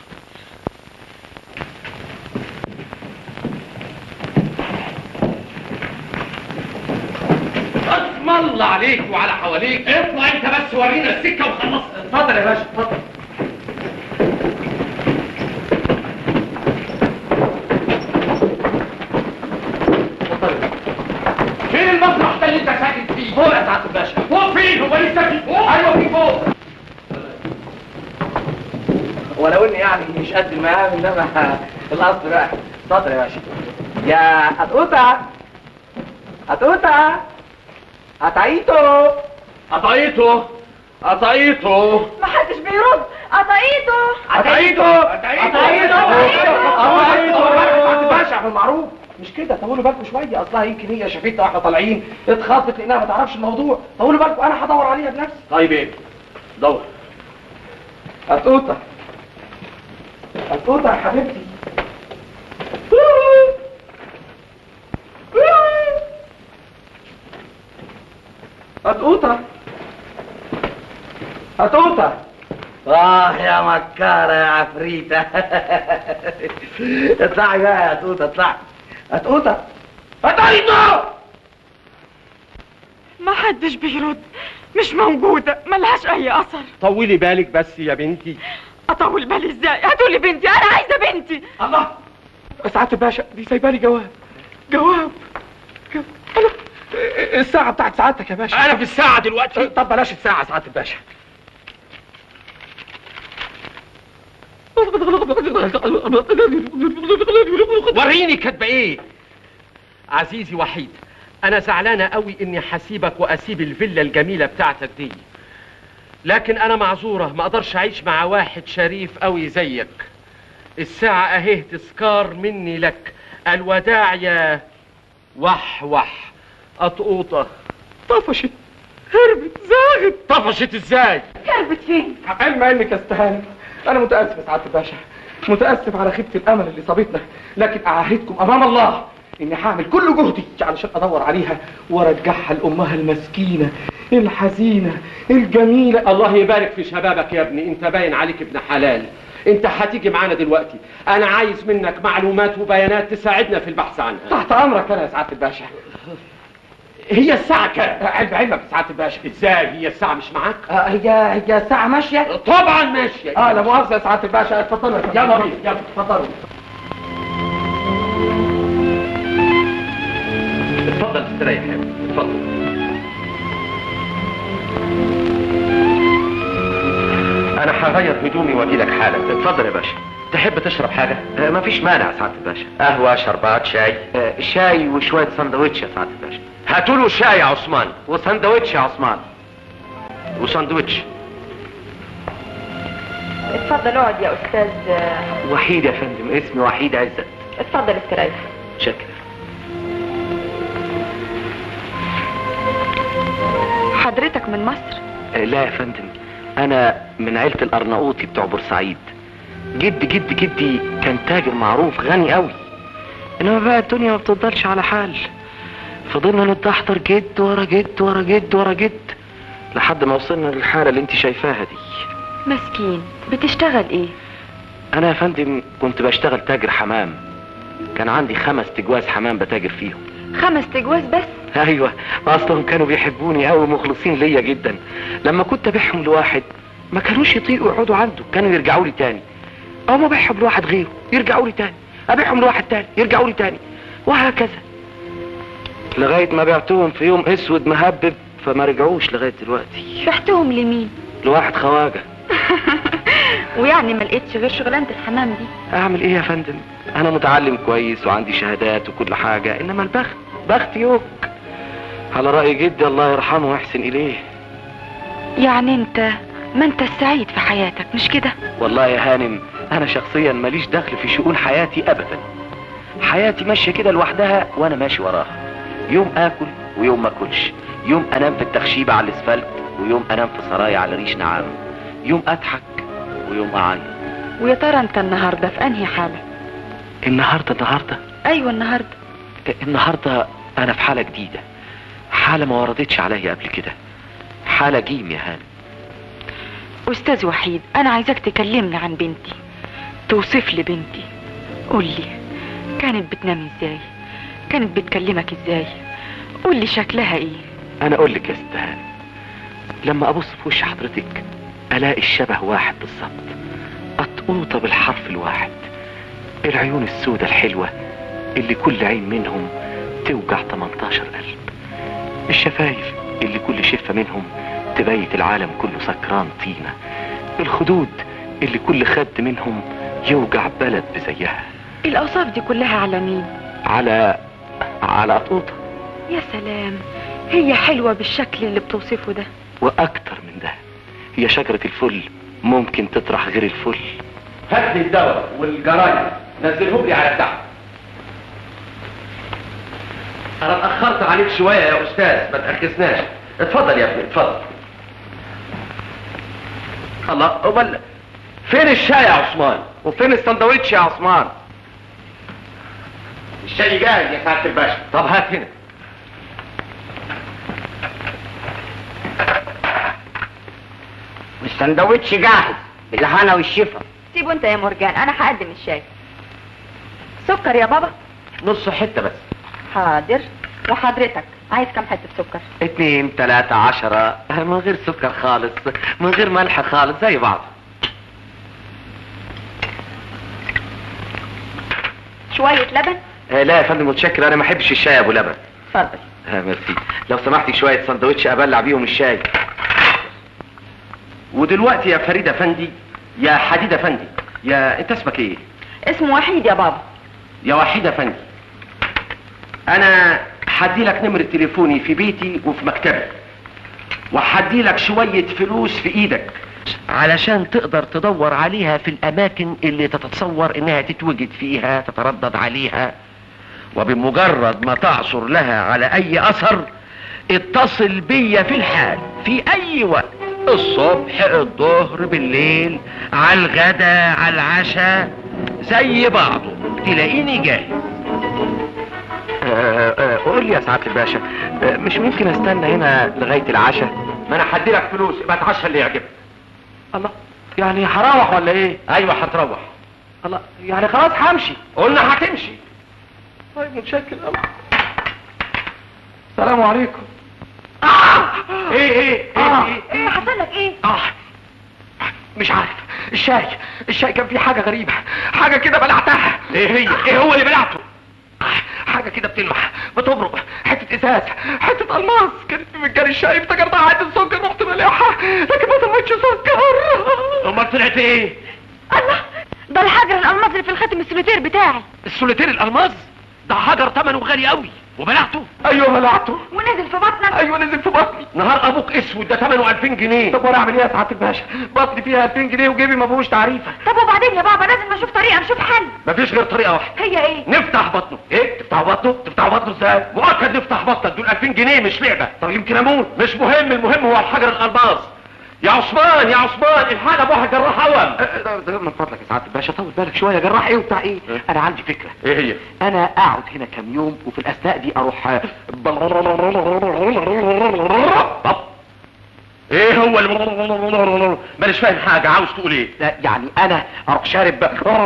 اسم الله عليك وعلى حواليك اطلع انت بس ورينا السكه وخلص اتفضل يا باشا اتفضل فين المسرح ده اللي انت ساكن فيه فوق يا سعاده الباشا فوق فين هو لسه في فوق ايوه في فوق ولو اني يعني مش قد المقام انما الاصل بقى اتفضل يا باشا يا قطوطه قطوطه قطعيته قطعيته قطعيته ما حدش بيرد قطعيته قطعيته قطعيته قطعيته باشا في المعروف مش كده طولوا بالكم شويه اصلها يمكن هي شافتنا واحنا طالعين اتخضت لانها ما تعرفش الموضوع طولوا بالكم انا هدور عليها بنفسي طيب ايه دور قطوطه قطوطه يا حبيبتي قطوطه قطوطه اه يا مكاره يا عفريته اطلعي بقى يا قطوطه اطلعي قطوطه قطوطه ما حدش بيرد مش موجوده ملهاش اي اثر طولي بالك بس يا بنتي اطول بالي ازاي هاتولي بنتي انا عايزه بنتي الله سعاده الباشا دي سايبالي جواب جواب جو- أنا- الساعة بتاعت سعادتك يا باشا انا في الساعه دلوقتي طب بلاش الساعة سعادة الباشا وريني كاتبه ايه عزيزي وحيد انا زعلانه قوي اني هسيبك واسيب الفيلا الجميله بتاعتك دي لكن انا معذوره ما اقدرش اعيش مع واحد شريف قوي زيك الساعه اهي تذكار مني لك الوداع يا وح وح قطقوطه طفشت هربت زاغت طفشت ازاي هربت فين علم انك استهانت انا متاسف يا سعاده الباشا متاسف على خيبه الامل اللي صابتنا لكن اعاهدكم امام الله اني هعمل كل جهدي علشان ادور عليها وارجعها لامها المسكينه الحزينه الجميله الله يبارك في شبابك يا ابني انت باين عليك ابن حلال انت هتيجي معانا دلوقتي انا عايز منك معلومات وبيانات تساعدنا في البحث عنها تحت امرك انا يا سعاده الباشا هي الساعه كام علم علمك يا سعاده الباشا ازاي هي الساعه مش معاك آه، هي هي الساعه ماشيه طبعا ماشيه اه لا مؤاخذه يا سعاده الباشا اتفضلوا يا فندم. يلا بينا يلا اتفضلوا اتفضل استريح يا ابني اتفضل انا هغير هدومي واجي لك حالا اتفضل يا باشا تحب تشرب حاجه آه، مفيش مانع يا سعاده الباشا قهوه شربات شاي آه، شاي وشويه سندوتش يا سعاده الباشا هاتوا له شاي يا عثمان وسندوتش يا عثمان وساندوتش اتفضل اقعد يا استاذ وحيد يا فندم اسمي وحيد عزت اتفضل استريح شكرا حضرتك من مصر آه، لا يا فندم انا من عيلة الارناؤوطي بتوع بورسعيد جد جد جدي كان تاجر معروف غني قوي انما بقى الدنيا ما بتفضلش على حال فضلنا نتدحضر جد ورا جد ورا جد ورا جد لحد ما وصلنا للحالة اللي انت شايفاها دي مسكين بتشتغل ايه انا يا فندم كنت بشتغل تاجر حمام كان عندي خمس تجواز حمام بتاجر فيهم خمس تجواز بس ايوه اصلا كانوا بيحبوني قوي مخلصين ليا جدا لما كنت ابيعهم لواحد ما كانوش يطيقوا يقعدوا عنده كانوا يرجعوا لي تاني او ما ابيعهم لواحد غيره يرجعوا لي تاني ابيعهم لواحد تاني يرجعوا لي تاني وهكذا لغايه ما بعتهم في يوم اسود مهبب فما رجعوش لغايه دلوقتي بعتهم لمين لواحد خواجه ويعني ما لقيتش غير شغلانه الحمام دي اعمل ايه يا فندم انا متعلم كويس وعندي شهادات وكل حاجه انما البخت بخت يوك على راي جدي الله يرحمه ويحسن اليه يعني انت ما انت السعيد في حياتك مش كده والله يا هانم انا شخصيا ماليش دخل في شؤون حياتي ابدا حياتي ماشيه كده لوحدها وانا ماشي وراها يوم اكل ويوم ما اكلش يوم انام في التخشيبه على الاسفلت ويوم انام في سرايا على ريش نعام يوم اضحك ويوم اعيط ويا ترى انت النهارده في انهي حاله النهارده النهارده ايوه النهارده النهارده انا في حاله جديده حاله ما وردتش عليا قبل كده حاله جيم يا هانم استاذ وحيد انا عايزاك تكلمني عن بنتي توصف لي بنتي قول لي كانت بتنام ازاي كانت بتكلمك ازاي قول لي شكلها ايه انا اقول لك يا ست هانم لما ابص في وش حضرتك الاقي الشبه واحد بالظبط قطقوطه بالحرف الواحد العيون السودة الحلوة اللي كل عين منهم توجع 18 قلب الشفايف اللي كل شفة منهم تبيت العالم كله سكران طينة الخدود اللي كل خد منهم يوجع بلد بزيها الاوصاف دي كلها على مين على على قطوطة يا سلام هي حلوة بالشكل اللي بتوصفه ده واكتر من ده هي شجرة الفل ممكن تطرح غير الفل هات لي الدواء والجرايد نزلهم لي على التحت انا اتاخرت عليك شويه يا استاذ ما تاخذناش اتفضل يا ابني اتفضل الله امال فين الشاي يا عثمان وفين السندوتش يا عثمان الشاي جاهز يا سعاده الباشا طب هات هنا والسندوتش جاهز بالهنا والشفا سيبه انت يا مرجان انا هقدم الشاي سكر يا بابا نص حته بس حاضر وحضرتك عايز كام حته سكر اتنين تلاتة عشرة من غير سكر خالص من غير ملح خالص زي بعض شويه لبن آه لا يا فندم متشكر انا ما احبش الشاي يا ابو لبن اتفضل آه ميرسي لو سمحتي شوية سندوتش ابلع بيهم الشاي ودلوقتي يا فريد افندي يا حديد افندي يا انت اسمك ايه اسمه وحيد يا بابا يا وحيد افندي انا هدي لك نمرة تليفوني في بيتي وفي مكتبي وهدي لك شوية فلوس في ايدك علشان تقدر تدور عليها في الاماكن اللي تتصور انها تتوجد فيها تتردد عليها وبمجرد ما تعثر لها على اي اثر اتصل بيا في الحال في اي وقت الصبح الظهر بالليل على الغدا على العشاء زي بعضه تلاقيني جاهز آه، آه، قول لي يا سعادة الباشا آه، مش ممكن استنى هنا لغاية العشاء ما انا هدي لك فلوس يبقى اتعشى اللي يعجبك الله يعني هروح ولا ايه ايوه هتروح الله يعني خلاص همشي قلنا هتمشي طيب متشكر قوي السلام عليكم ايه ايه آه. ايه ايه حصل لك ايه اه مش عارف الشاي الشاي كان فيه حاجة غريبة حاجة كده بلعتها ايه هي ايه هو اللي بلعته حاجة كده بتلمح بتبرق حتة ازاز حتة الماس كانت في مجال الشاي افتكرتها حتة سكر رحت بلاعها لكن ما طلعتش سكر امال طلعت ايه الله ده الحجر الالماس اللي في الخاتم السوليتير بتاعي السوليتير الالماس ده حجر ثمنه غالي قوي وبلعته ايوه بلعته ونزل في بطنك ايوه نزل في بطني نهار ابوك اسود ده ثمنه 2000 جنيه طب وانا اعمل ايه يا سعادة الباشا بطني فيها 2000 جنيه وجيبي ما فيهوش تعريفة طب وبعدين يا بابا لازم نشوف طريقه نشوف حل مفيش غير طريقه واحده هي ايه نفتح بطنه ايه تفتح بطنه تفتح بطنه ازاي مؤكد نفتح بطنك دول 2000 جنيه مش لعبه طب يمكن اموت مش مهم المهم هو الحجر الالماس يا عثمان يا عثمان الحق ابو واحد جراح اوام من فضلك يا سعاده الباشا طول بالك شويه جراح ايه وبتاع ايه انا عندي فكره ايه هي انا اقعد هنا كام يوم وفي الاثناء دي اروح طب ايه هو اللي مانيش فاهم حاجه عاوز تقول ايه لا يعني انا اروح شارب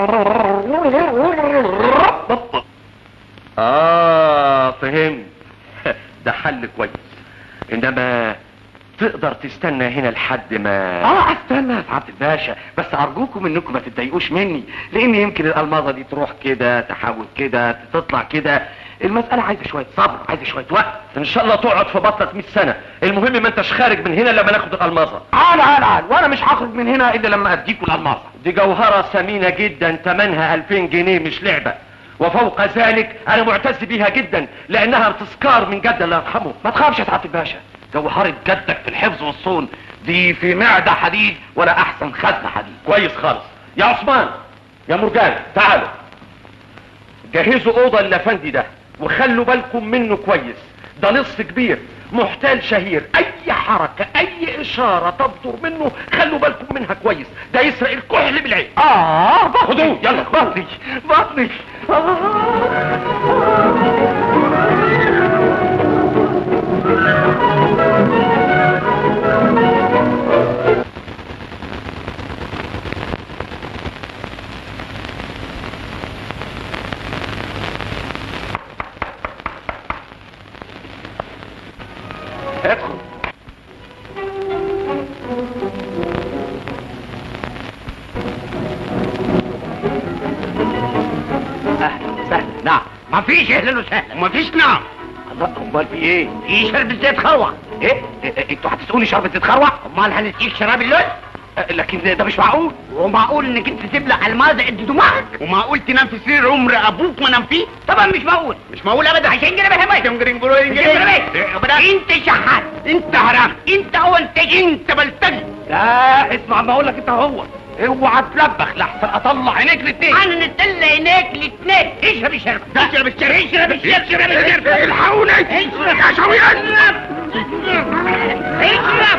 اه فهمت ده حل كويس انما تقدر تستنى هنا لحد ما اه استنى يا سعاده الباشا بس ارجوكم انكم ما تتضايقوش مني لان يمكن الالماظه دي تروح كده تحاول كده تطلع كده المساله عايزه شويه صبر عايزه شويه وقت ان شاء الله تقعد في بطنك 100 سنه المهم ما انتش خارج من هنا لما ناخد الالماظه عال عال عال وانا مش هخرج من هنا الا لما اديكوا الالماظه دي جوهره ثمينه جدا ثمنها 2000 جنيه مش لعبه وفوق ذلك انا معتز بيها جدا لانها تذكار من جد الله يرحمه ما تخافش يا سعاده الباشا جوهره جدك في الحفظ والصون دي في معده حديد ولا احسن خزنه حديد كويس خالص يا عثمان يا مرجان تعالوا جهزوا اوضه للافندي ده وخلوا بالكم منه كويس ده لص كبير محتال شهير اي حركة اي اشارة تصدر منه خلوا بالكم منها كويس ده يسرق الكحل بالعين اه خدوه يلا بطني بطني ادخل اهلا وسهلا نعم ما فيش اهلا وسهلا ما فيش نعم الله امال في ايه في شرب زيت خروع ايه إيه، إيه، انتوا هتسقوني شربة تتخروع امال هنسقيك شراب اللوز أه، لكن ده- ده مش معقول ومعقول انك انت تبلع المازة قد دماغك ومعقول تنام في سرير عمر ابوك ما نام فيه طبعا مش معقول مش معقول ابدا عشان كده بهمك انت شحات انت حرام انت اولتج انت بلتج لا اسمع ما اقول لك انت هو اوعى تلبخ لحسن اطلع عينيك الاتنين انا نتل عينيك الاثنين اشرب الشرب اشرب الشرب اشرب الشرب اشرب الشرب الحقوني اشرب يا شويان اشرب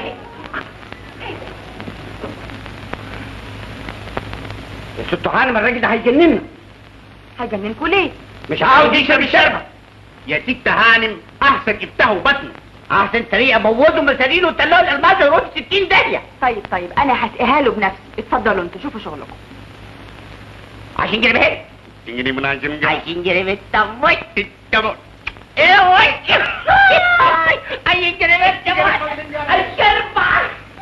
يا ست هانم الراجل ده هيجننا هجننكوا ليه مش عاوز يشرب الشربة يا ست هانم احسن افتحوا بطنه احسن طريقه موتوا مسارينه وطلعوا الالماس يروح في 60 داهيه طيب طيب انا هسقيها له بنفسي اتفضلوا انتوا شوفوا شغلكم عشان جرب هيك تنجري من عشان جرب عشان جرب التموت التموت ايه وي اي جرب التموت الشربة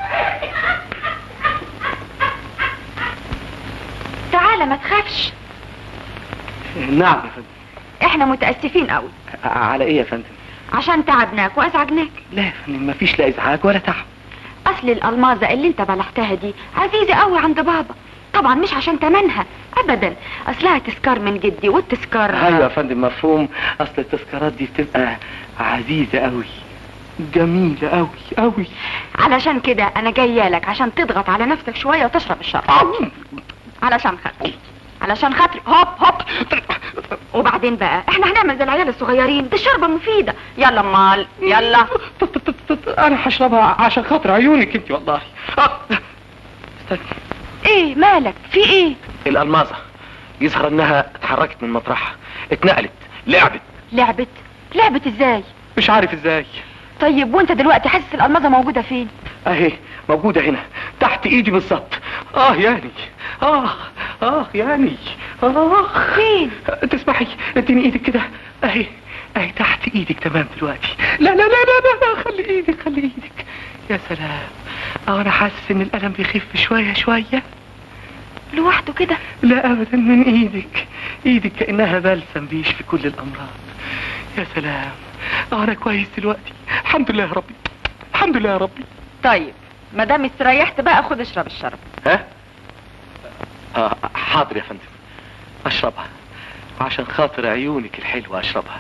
تعالى ما تخافش نعم يا فندم احنا متاسفين قوي على ايه يا فندم عشان تعبناك وازعجناك لا يا فندم مفيش لا ازعاج ولا تعب اصل الالمازه اللي انت بلحتها دي عزيزه قوي عند بابا طبعا مش عشان تمنها ابدا اصلها تذكار من جدي والتذكار ايوه يا فندم مفهوم اصل التذكارات دي بتبقى عزيزه قوي جميله قوي قوي علشان كده انا جايه لك عشان تضغط على نفسك شويه وتشرب الشرب علشان خاطري علشان خاطري هوب هوب وبعدين بقى احنا هنعمل زي العيال الصغيرين دي الشوربه مفيده يلا امال يلا انا هشربها عشان خاطر عيونك انت والله آه، استنى ايه مالك في ايه الالمازه يظهر انها اتحركت من مطرحها اتنقلت لعبت لعبت لعبت ازاي مش عارف ازاي طيب وانت دلوقتي حاسس الالمازه موجوده فين اهي موجوده هنا تحت ايدي بالظبط اه يعني اه اه يعني اه فين تسمحي اديني ايدك كده اهي اهي تحت ايدك تمام دلوقتي لا لا لا لا لا, لا خلي ايدك خلي ايدك يا سلام اه انا حاسس ان الالم بيخف شويه شويه لوحده كده لا ابدا من ايدك ايدك كانها بلسم بيشفي كل الامراض يا سلام اه انا كويس دلوقتي الحمد لله يا ربي الحمد لله يا ربي طيب ما دام استريحت بقى خد اشرب الشرب ها آه حاضر يا فندم اشربها عشان خاطر عيونك الحلوة اشربها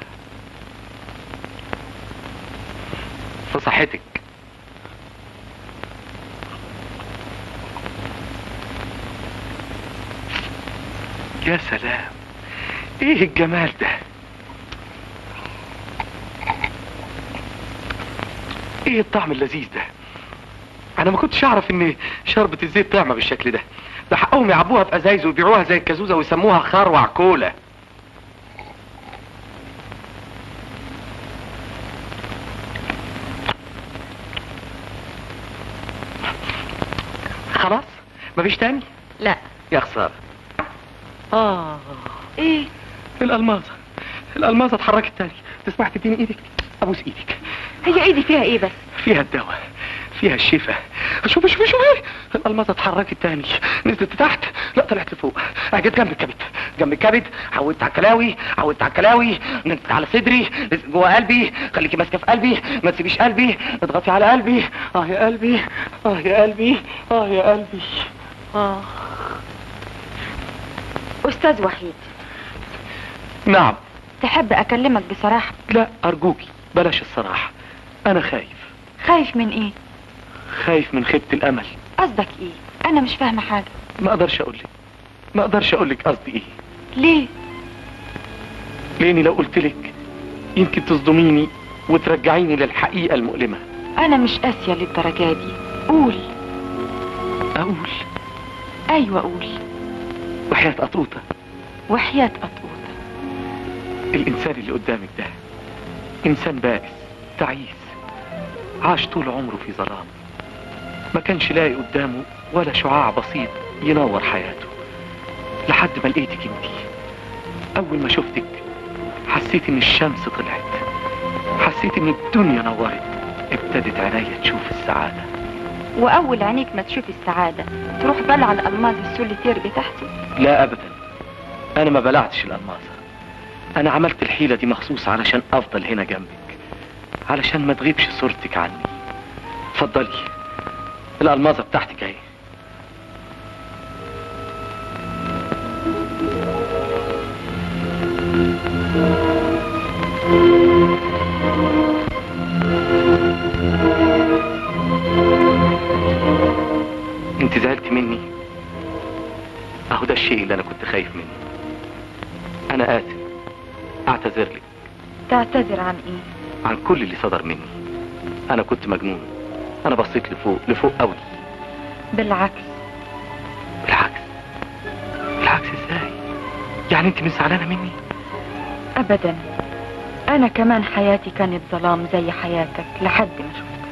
في صحتك يا سلام ايه الجمال ده ايه الطعم اللذيذ ده انا ما كنتش اعرف ان شربة الزيت طعمة بالشكل ده ده حقهم يعبوها في ازايز ويبيعوها زي الكازوزة ويسموها خروع كولا خلاص مفيش تاني لا يا خسارة اه ايه الالمازة الالمازة اتحركت تاني تسمح تديني ايدك ابوس ايدك هي ايدي فيها ايه بس فيها الدواء فيها الشفاء شوفي شوفي شوفي الالمازة اتحركت تاني نزلت تحت لا طلعت لفوق اجت جنب الكبد جنب الكبد عودت على الكلاوي عودت على الكلاوي نزلت على صدري نزلت جوه قلبي خليكي ماسكه في قلبي ما تسيبيش قلبي اضغطي على قلبي اه يا قلبي اه يا قلبي اه يا قلبي اه استاذ وحيد نعم تحب اكلمك بصراحة لا ارجوكي بلاش الصراحة انا خايف خايف من ايه خايف من خيبة الامل قصدك ايه انا مش فاهمة حاجة ما اقدرش اقول لك ما اقدرش اقول لك قصدي ايه ليه لاني لو قلت لك يمكن تصدميني وترجعيني للحقيقة المؤلمة انا مش قاسية للدرجة دي قول اقول ايوه قول وحياة قطوطة وحياة قطوطة الانسان اللي قدامك ده انسان بائس تعيس عاش طول عمره في ظلام ما كانش لاقي قدامه ولا شعاع بسيط ينور حياته لحد ما لقيتك انتي اول ما شفتك حسيت ان الشمس طلعت حسيت ان الدنيا نورت ابتدت عينيا تشوف السعادة واول عينيك ما تشوف السعادة تروح بلع الالماس السوليتير بتاعته لا ابدا انا ما بلعتش الالماسة انا عملت الحيلة دي مخصوص علشان افضل هنا جنبك علشان ما تغيبش صورتك عني اتفضلي الالمازة بتاعتك اهي انت زعلت مني اهو ده الشيء اللي انا كنت خايف منه انا اسف اعتذر لك تعتذر عن ايه عن كل اللي صدر مني انا كنت مجنون انا بصيت لفوق لفوق قوي بالعكس بالعكس بالعكس ازاي يعني انت مش زعلانه مني ابدا انا كمان حياتي كانت ظلام زي حياتك لحد ما شفتك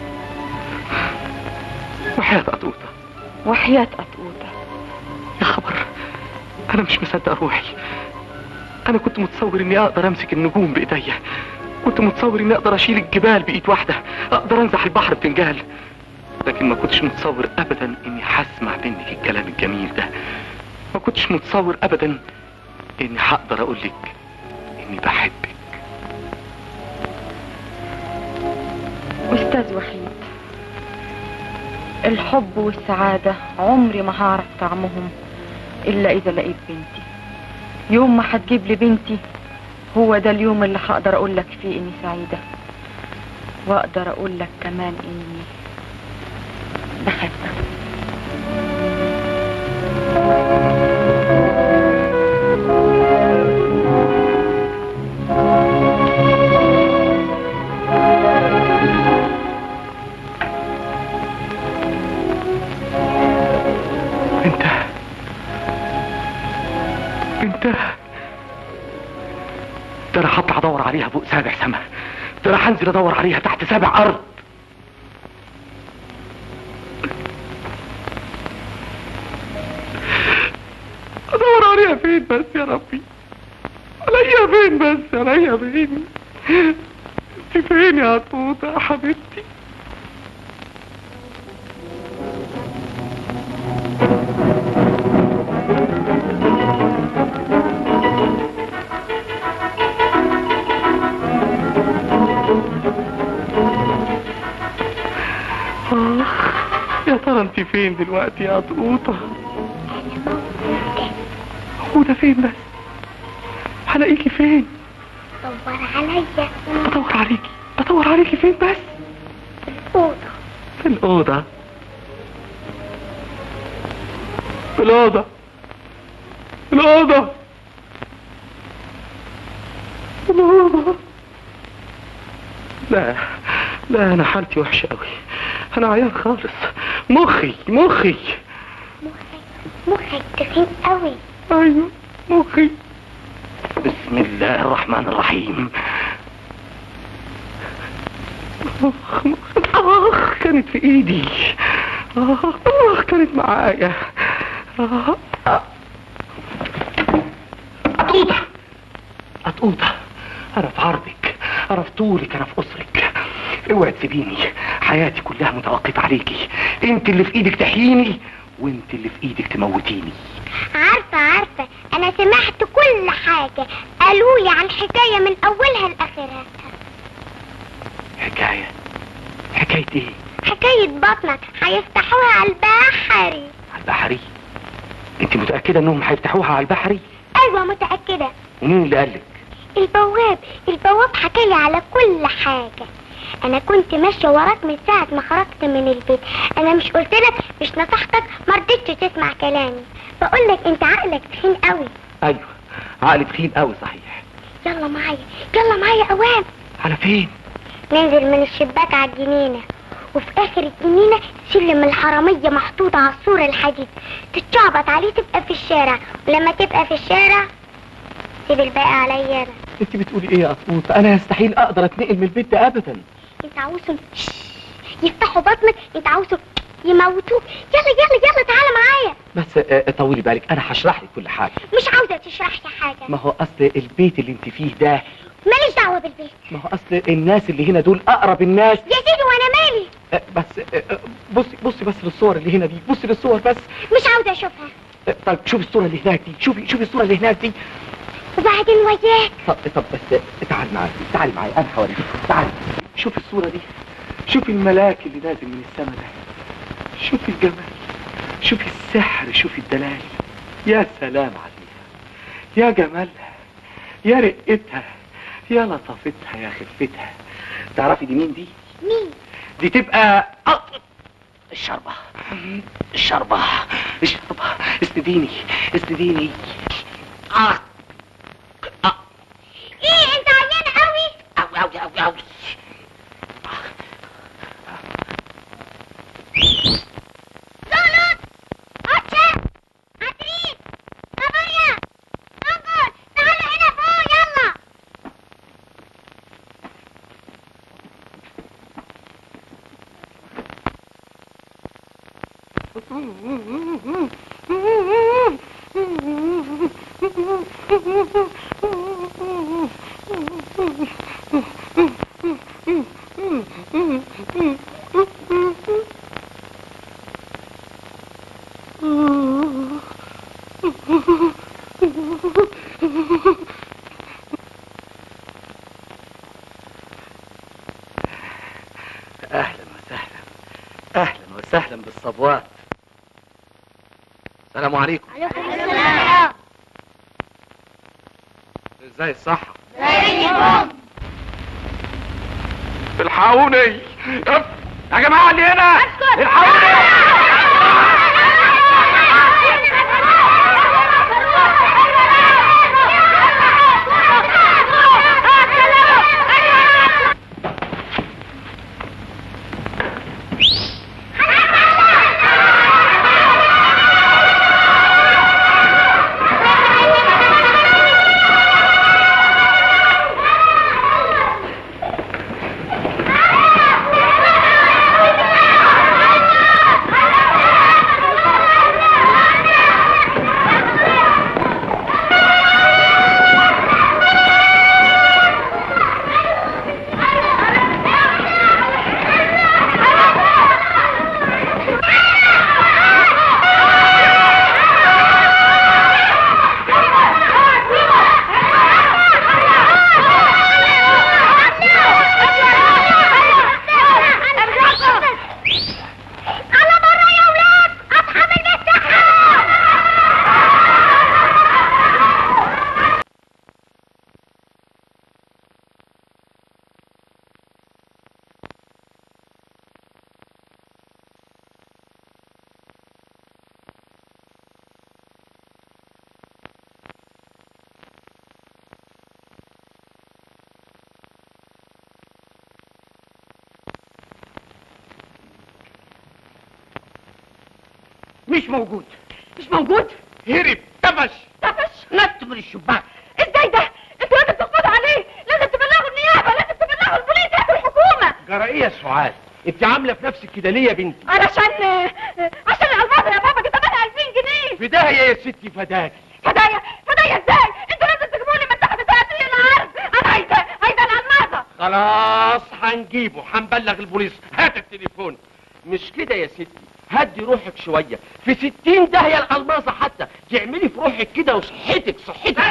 وحياة قطوطة وحياة قطوطة يا خبر انا مش مصدق روحي انا كنت متصور اني اقدر امسك النجوم بايديا كنت متصور اني اقدر اشيل الجبال بايد واحدة اقدر انزح البحر بفنجال لكن ما كنتش متصور ابدا اني هسمع منك الكلام الجميل ده ما كنتش متصور ابدا اني هقدر اقول لك اني بحبك استاذ وحيد الحب والسعادة عمري ما هعرف طعمهم الا اذا لقيت بنتي يوم ما هتجيب لي بنتي هو ده اليوم اللي هقدر اقول لك فيه اني سعيدة واقدر اقول لك كمان اني بحبك انت انت ده انا هطلع ادور عليها فوق سابع سما ده انا هنزل ادور عليها تحت سابع ارض ادور عليها فين بس يا ربي عليا فين بس عليا فين انت فين يا عطوطة يا حبيبتي آخ يا ترى انت فين دلوقتي يا قطوطة هو ده فين بس هلاقيكي فين دور عليا بدور عليكي بدور عليكي فين بس أوضة في الأوضة في الأوضة في الأوضة في الأوضة لا لا أنا حالتي وحشة أوي انا عيان خالص مخي مخي مخك تخين قوي ايوه مخي بسم الله الرحمن الرحيم اخ اخ كانت في ايدي اخ اخ كانت معايا آه، آه. قطوطة قطوطة انا في عرضك انا في طولك انا في قصرك اوعي تسيبيني حياتي كلها متوقفة عليكي انت اللي في ايدك تحييني وانت اللي في ايدك تموتيني عارفة عارفة أنا سمعت كل حاجة قالوا لي عن الحكاية من أولها لآخرها حكاية حكاية ايه حكاية بطنك هيفتحوها على البحري على البحري انت متأكدة انهم هيفتحوها على البحري أيوة متأكدة ومين اللي قالك البواب البواب حكالي على كل حاجة أنا كنت ماشية وراك من ساعة ما خرجت من البيت أنا مش قلت لك مش نصحتك ما رضيتش تسمع كلامي بقول لك أنت عقلك تخين قوي ايوه عقلي تخين قوي صحيح يلا معايا يلا معايا أوام على فين ننزل من الشباك على الجنينة وفي آخر الجنينة سلم الحرامية محطوط على السور الحديد تتشعبط عليه تبقى في الشارع ولما تبقى في الشارع سيب الباقي عليا أنا انت بتقولي ايه يا قطوط انا يستحيل اقدر اتنقل من البيت ده ابدا انت عاوزهم يفتحوا بطنك انت عاوزهم يموتوك يلا يلا يلا تعالى معايا بس آه، طولي بالك انا هشرح لك كل حاجة مش عاوزة تشرح لي حاجة ما هو اصل البيت اللي انت فيه ده ماليش دعوة بالبيت ما هو اصل الناس اللي هنا دول اقرب الناس يا سيدي وانا مالي آه، بس آه، آه، بصي بصي بس للصور اللي هنا دي بصي للصور بس مش عاوزة اشوفها آه، طيب شوفي الصورة اللي هناك دي شوفي شوفي الصورة اللي هناك دي وبعدين وياك طب طب بس تعالي معايا تعالي معايا انا هوريك تعالي شوفي الصورة دي شوفي الملاك اللي نازل من السما ده شوفي الجمال شوفي السحر شوفي الدلال يا سلام عليها يا جمالها يا رقتها يا لطافتها يا خفتها تعرفي دي مين دي مين دي تبقى أه، الشربة الشربة الشربة استديني استديني آه. ايه انت عيان قوي أوي أوي أوي أوي زولوت عطشة عتريت كابوريا انقل تعالوا هنا فوق يلا اهلا وسهلا اهلا وسهلا بالصبوات السلام عليكم عليكم السلام ازاي الصحة زيكم الحقوني يا جماعة اللي هنا الحقوني Ah! مش موجود مش موجود هرب طفش طفش نط من الشباك ازاي ده انتوا لازم تقبضوا عليه لازم تبلغوا النيابه لازم تبلغوا البوليس يا الحكومه جرى ايه يا سعاد انت عامله في نفسك كده ليه يا بنتي علشان عشان الالماظه يا بابا دي ثمنها 2000 جنيه فداية يا ستي فداك فدايا فدايا ازاي انتوا لازم تجيبوا لي من تحت 30 العرض انا عايزه عايزه الالماظه خلاص هنجيبه هنبلغ البوليس هات التليفون مش كده يا ستي هدي روحك شويه في ستين داهيه الالماظه حتى تعملي في روحك كده وصحتك صحتك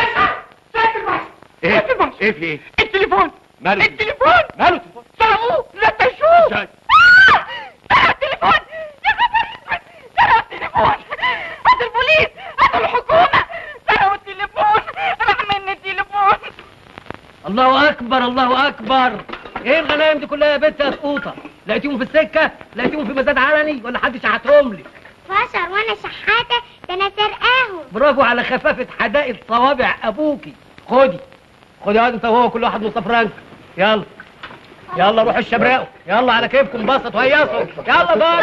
ايه ايه في ايه التليفون ماله التليفون ماله التليفون سرقوه لا تشوف ازاي سرقوا التليفون يا خبر سرقوا التليفون هات البوليس هات الحكومه سرقوا التليفون راح مني التليفون الله اكبر الله اكبر ايه الغنايم دي كلها يا بنت يا سقوطه لقيتيهم في السكه لقيتيهم في مزاد علني ولا حد شحتهم لك بشر وانا شحاتة ده انا سرقاهم برافو على خفافه حدائق صوابع ابوكي خدي خدي هذا انت وهو كل واحد نص فرنك يلا يلا روحوا الشبراقوا يلا على كيفكم بسطوا هيصوا يلا بقى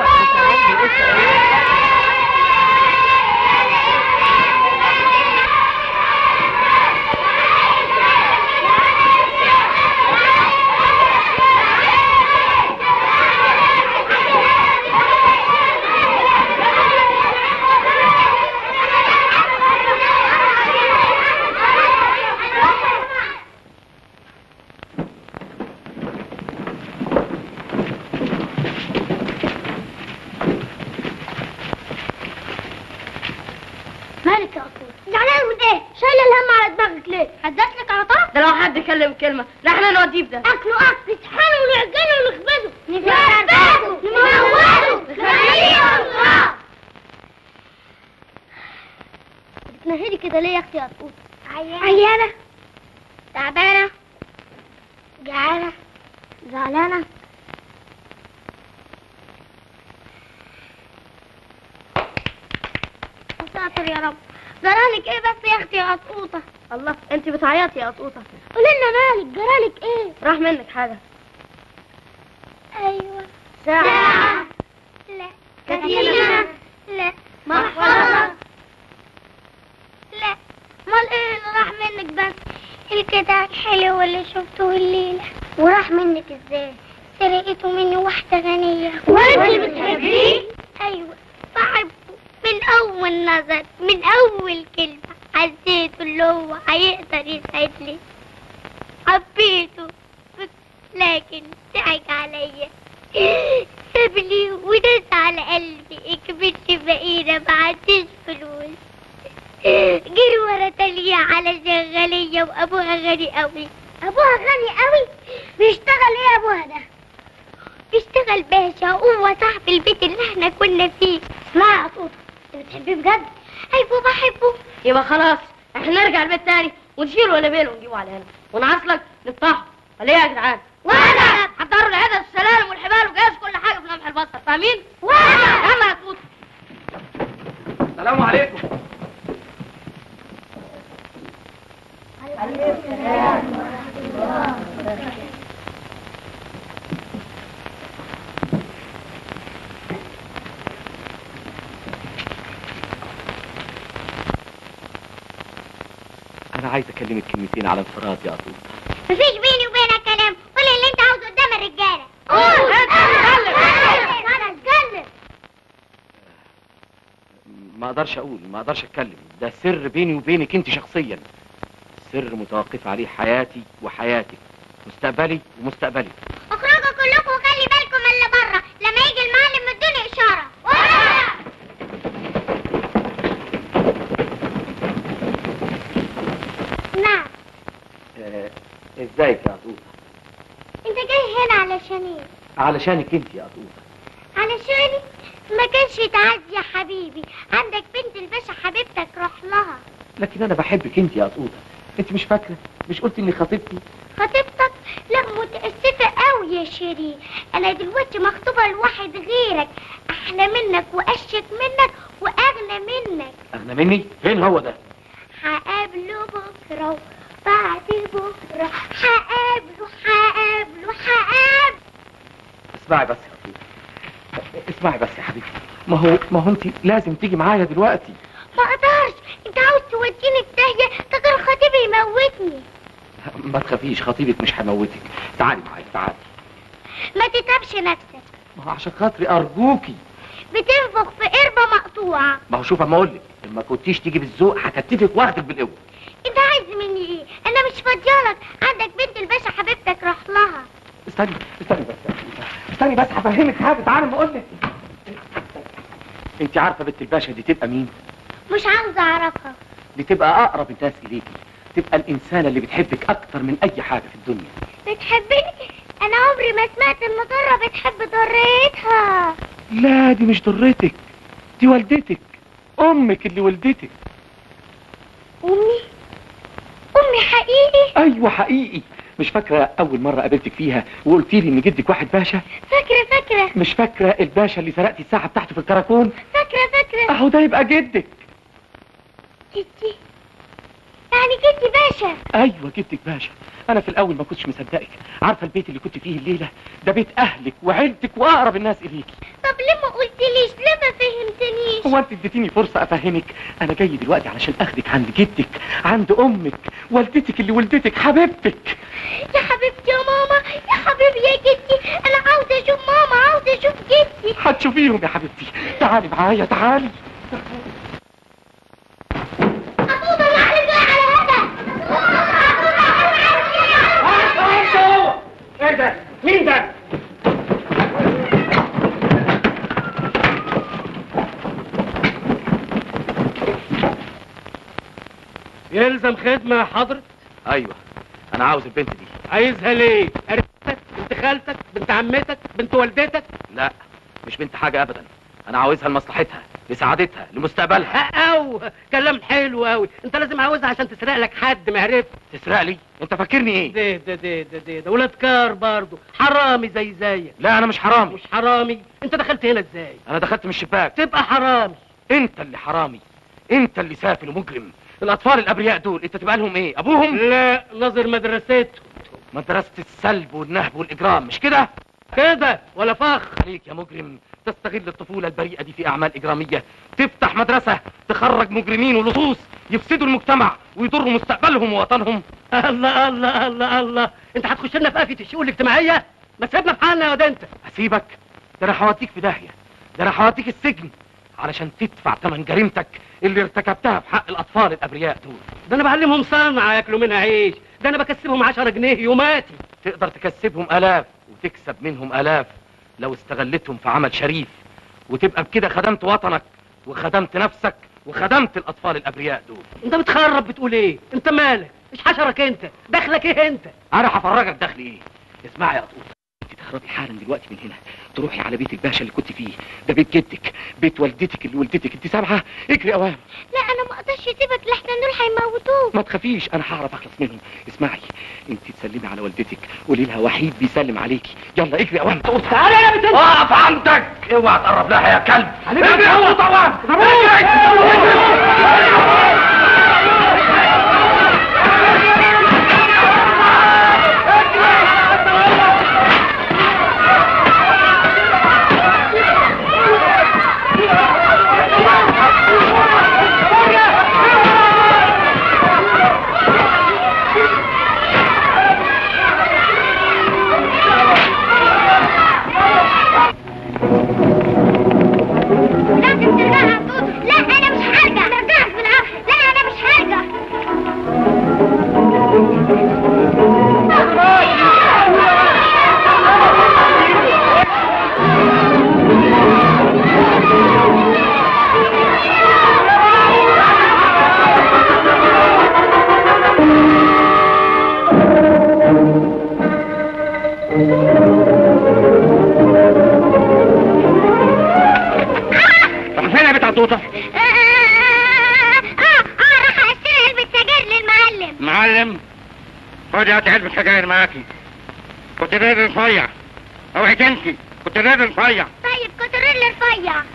مالك يا اخويا زعلان من ايه شايل الهم على دماغك ليه هدت لك عطاء ده لو حد كلم كلمه لا احنا نوديه بده اكله اكل نطحنه ونعجنه ونخبزه نفرده نموته نخليه الله بتنهدي كده ليه يا اختي يا طقوط عيانه عيانه تعبانه جعانه زعلانه ساتر يا رب جرالك ايه بس يا اختي يا قطوطه الله انت بتعيطي يا قطوطه قولي لنا مالك جرالك ايه راح منك حاجه ايوه ساعه لا كتينه لا محفظه لا امال ايه اللي راح منك بس الكتاب الحلو اللي شفته الليله وراح منك ازاي سرقته مني واحده غنيه وانت بتحبيه ايوه بحبه من اول نظر من اول كلمه حسيته اللي هو هيقدر يسعدني حبيته بس- لكن ضحك عليا سابني وداس على قلبي كبرت بقينا ما عنديش فلوس جري ورا تانية على شغالية وابوها غني قوي ابوها غني قوي بيشتغل ايه ابوها ده بيشتغل باشا هو صاحب البيت اللي احنا كنا فيه اسمعي يا طوطة انت بتحبيه بجد ايوه بحبه يبقى خلاص احنا نرجع البيت تاني ونشيله ولا بينه ونجيبه على هنا ونعصلك نفتحه ولا ايه يا جدعان وانا حضروا العدد والسلالم والحبال وجهز كل حاجه في لمح البصر فاهمين؟ وانا يلا يا توت السلام عليكم انا عايز اكلمك كلمتين على انفراد يا قطوط مفيش بيني وبينك كلام قول اللي انت عاوزه قدام الرجاله قول انا اتكلم ما اقدرش اقول ما اقدرش اتكلم ده سر بيني وبينك انت شخصيا سر متوقف عليه حياتي وحياتك مستقبلي ومستقبلي اخرجوا كلكم وخلي بالكم من اللي بره لما يجي المعلم ادوني اشاره نعم آه ازيك يا قطوط انت جاي هنا علشان ايه علشانك انت يا قطوط علشاني ما كانش تعدي يا حبيبي عندك بنت الباشا حبيبتك روح لها لكن انا بحبك انت يا قطوطه انت مش فاكره مش قلت اني خطيبتي خطيبتك لا متأسفة قوي يا شيرين انا دلوقتي مخطوبة لواحد غيرك احلى منك واشك منك واغنى منك اغنى مني فين هو ده هقابله بكرة وبعد بكرة هقابله هقابله هقابله اسمعي بس يا قطوطه اسمعي بس يا حبيبتي ما هو ما هو انت لازم تيجي معايا دلوقتي ما اقدرش انت عاوز توديني في داهيه ده كان خطيبي يموتني ما تخافيش خطيبك مش هموتك تعالي معايا تعالي ما تتعبش نفسك ما هو عشان خاطري ارجوكي بتنفخ في قربة مقطوعة ما هو شوف اما اقول لك لما كنتيش تيجي بالذوق هكتفك واخدك بالقوه انت عايز مني ايه انا مش فاضيالك عندك بنت الباشا حبيبتك روح لها استني استني بس استني بس هفهمك حاجه تعالي ما اقول لك انت عارفه بنت الباشا دي تبقى مين مش عاوزة اعرفها دي تبقى اقرب الناس اليكي تبقى الانسانه اللي بتحبك اكتر من اي حاجه في الدنيا بتحبني انا عمري ما سمعت ان ضرة بتحب ضرتها لا دي مش ضرتك دي والدتك امك اللي ولدتك امي امي حقيقي ايوه حقيقي مش فاكره اول مره قابلتك فيها وقلتي لي ان جدك واحد باشا فاكرة فاكرة مش فاكره الباشا اللي سرقتي الساعه بتاعته في الكراكون فاكرة فاكرة اهو ده يبقى جدك جدي يعني جدي باشا ايوه جدك باشا انا في الاول ما كنتش مصدقك عارفه البيت اللي كنت فيه الليله ده بيت اهلك وعيلتك واقرب الناس اليكي طب ليه ما قلتليش ليه ما فهمتنيش هو انت اديتيني فرصه افهمك انا جاي دلوقتي علشان اخدك عند جدك عند امك والدتك اللي ولدتك حبيبتك يا حبيبتي يا ماما يا حبيبي يا جدي انا عاوزة اشوف ماما عاوزة اشوف جدي هتشوفيهم يا حبيبتي تعالي معايا تعالي ايه ده مين ده يلزم خدمة يا حضرة ايوه انا عاوز البنت دي عايزها ليه قريبتك بنت خالتك بنت عمتك بنت والدتك لا مش بنت حاجه ابدا انا عاوزها لمصلحتها لسعادتها لمستقبلها او كلام حلو قوي انت لازم عاوزها عشان تسرق لك حد ما عرفت تسرق لي انت فاكرني ايه ده ده ده ده ده, ده ولاد كار برضه حرامي زي زيك لا انا مش حرامي مش حرامي انت دخلت هنا ازاي انا دخلت من الشباك تبقى حرامي انت اللي حرامي انت اللي سافل ومجرم الاطفال الابرياء دول انت تبقى لهم ايه ابوهم لا نظر مدرسته مدرسه السلب والنهب والاجرام مش كده كده ولا فخ عليك يا مجرم تستغل الطفولة البريئة دي في أعمال إجرامية تفتح مدرسة تخرج مجرمين ولصوص يفسدوا المجتمع ويضروا مستقبلهم ووطنهم الله الله الله الله انت هتخش لنا في قافة الشؤون الاجتماعية ما تسيبنا في حالنا يا واد انت أسيبك ده أنا هوديك في داهية ده أنا هوديك السجن علشان تدفع ثمن جريمتك اللي ارتكبتها في حق الأطفال الأبرياء دول ده انا بعلمهم صنعة ياكلوا منها عيش ده انا بكسبهم 10 جنيه يوماتي تقدر تكسبهم آلاف وتكسب منهم آلاف لو استغلتهم في عمل شريف وتبقى بكده خدمت وطنك وخدمت نفسك وخدمت الأطفال الأبرياء دول انت بتخرب بتقول ايه انت مالك ايش حشرك انت دخلك ايه انت أنا هفرجك دخلي إيه اسمعي يا قطوط انت تخرجي حالا دلوقتي من هنا تروحي على بيت الباشا اللي كنت فيه ده بيت جدك بيت والدتك اللي ولدتك انت سامعه اجري اوام لا انا ما اقدرش اسيبك لحسن دول هيموتوك ما تخافيش انا هعرف اخلص منهم اسمعي انت تسلمي على والدتك قولي لها وحيد بيسلم عليكي يلا اجري اوام تعالى يا بنت اقف عندك اوعى تقرب لها يا كلب اجري يا اوام لازم ترجع عطوط لا انا مش هرجع ما رجعت بالعافيه لا انا مش هرجع راح فين يا بنت عطوطه اه اه اه راح اشتري علبه سجاير للمعلم معلم خدي هاتي علبة سجاير معاكي كنت نادي رفيع اوعي تنسي كنت نادي رفيع طيب كتريل رفيع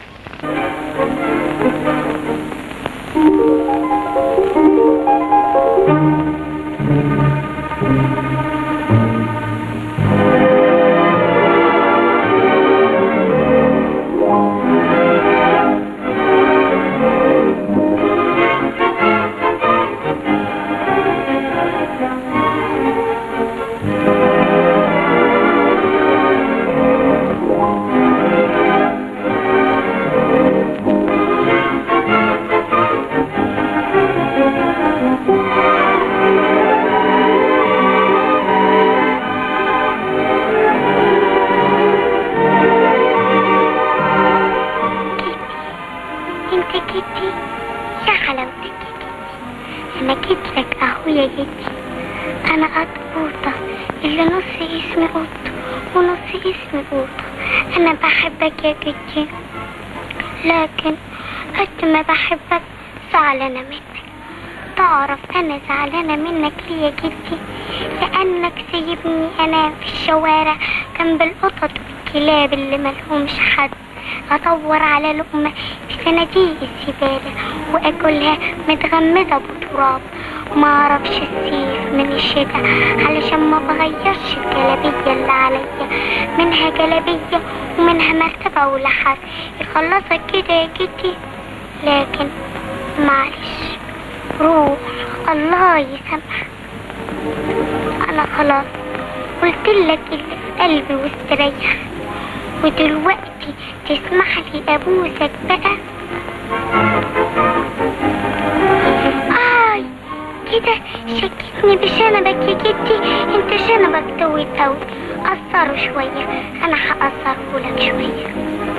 انت جدي يا حلاوتك يا جدي انا جيت لك اهو يا جدي انا قطوطة اللي نص اسمي قط ونص اسمي قوطة انا بحبك يا جدي لكن قد ما بحبك زعلانة منك تعرف انا زعلانة منك ليه يا جدي لانك سيبني انام في الشوارع جنب القطط والكلاب اللي ملهمش حد ادور على لقمة في صناديق الزبالة واكلها متغمسة بتراب ما اعرفش السيف من الشتاء علشان ما بغيرش الجلابية اللي عليا منها جلابية ومنها مرتبة ولحاف يخلصك كده يا جدي لكن معلش روح الله يسامحك انا خلاص قلت لك اللي في قلبي واستريح ودلوقتي تسمح لي ابوسك بقى اي كده شكتني بشنبك يا جدي انت شنبك طويل قوي قصره شوية انا هقصره لك شوية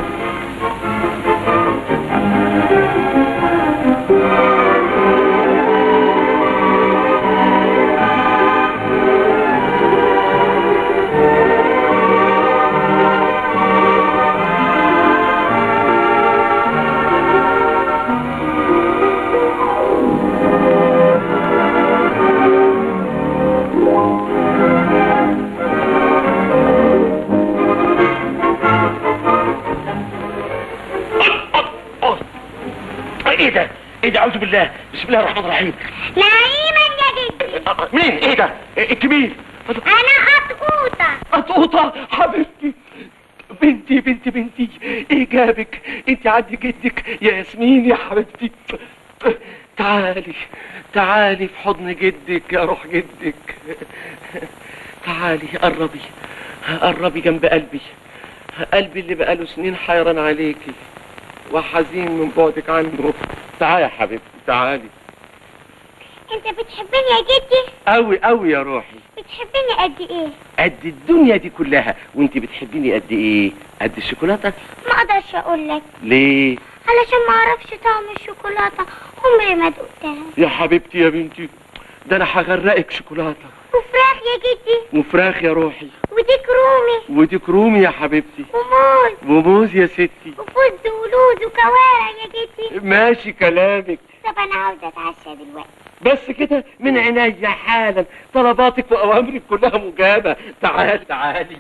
ايه ده ايه ده اعوذ بالله بسم الله الرحمن الرحيم نعيما يا جدي أه، مين ايه ده إيه، انت مين انا قطقوطة قطوطة حبيبتي بنتي بنتي بنتي ايه جابك انت عندي جدك يا ياسمين يا حبيبتي تعالي تعالي في حضن جدك يا روح جدك تعالي قربي قربي جنب قلبي قلبي اللي بقاله سنين حيران عليكي وحزين من بعدك عنه تعالي يا حبيبتي تعالي انت بتحبني يا جدي قوي قوي يا روحي بتحبني قد ايه قد الدنيا دي كلها وانت بتحبيني قد ايه قد الشوكولاته ما اقدرش اقول لك ليه علشان ما اعرفش طعم الشوكولاته عمري ما دقتها يا حبيبتي يا بنتي ده انا هغرقك شوكولاته وفراخ يا جدي وفراخ يا روحي وديك رومي وديك رومي يا حبيبتي وموز وموز يا ستي وفوز ولوز وكوارع يا جدي ماشي كلامك طب انا عاوزه اتعشى دلوقتي بس كده من عينيا حالا طلباتك واوامرك كلها مجابه تعالي تعالي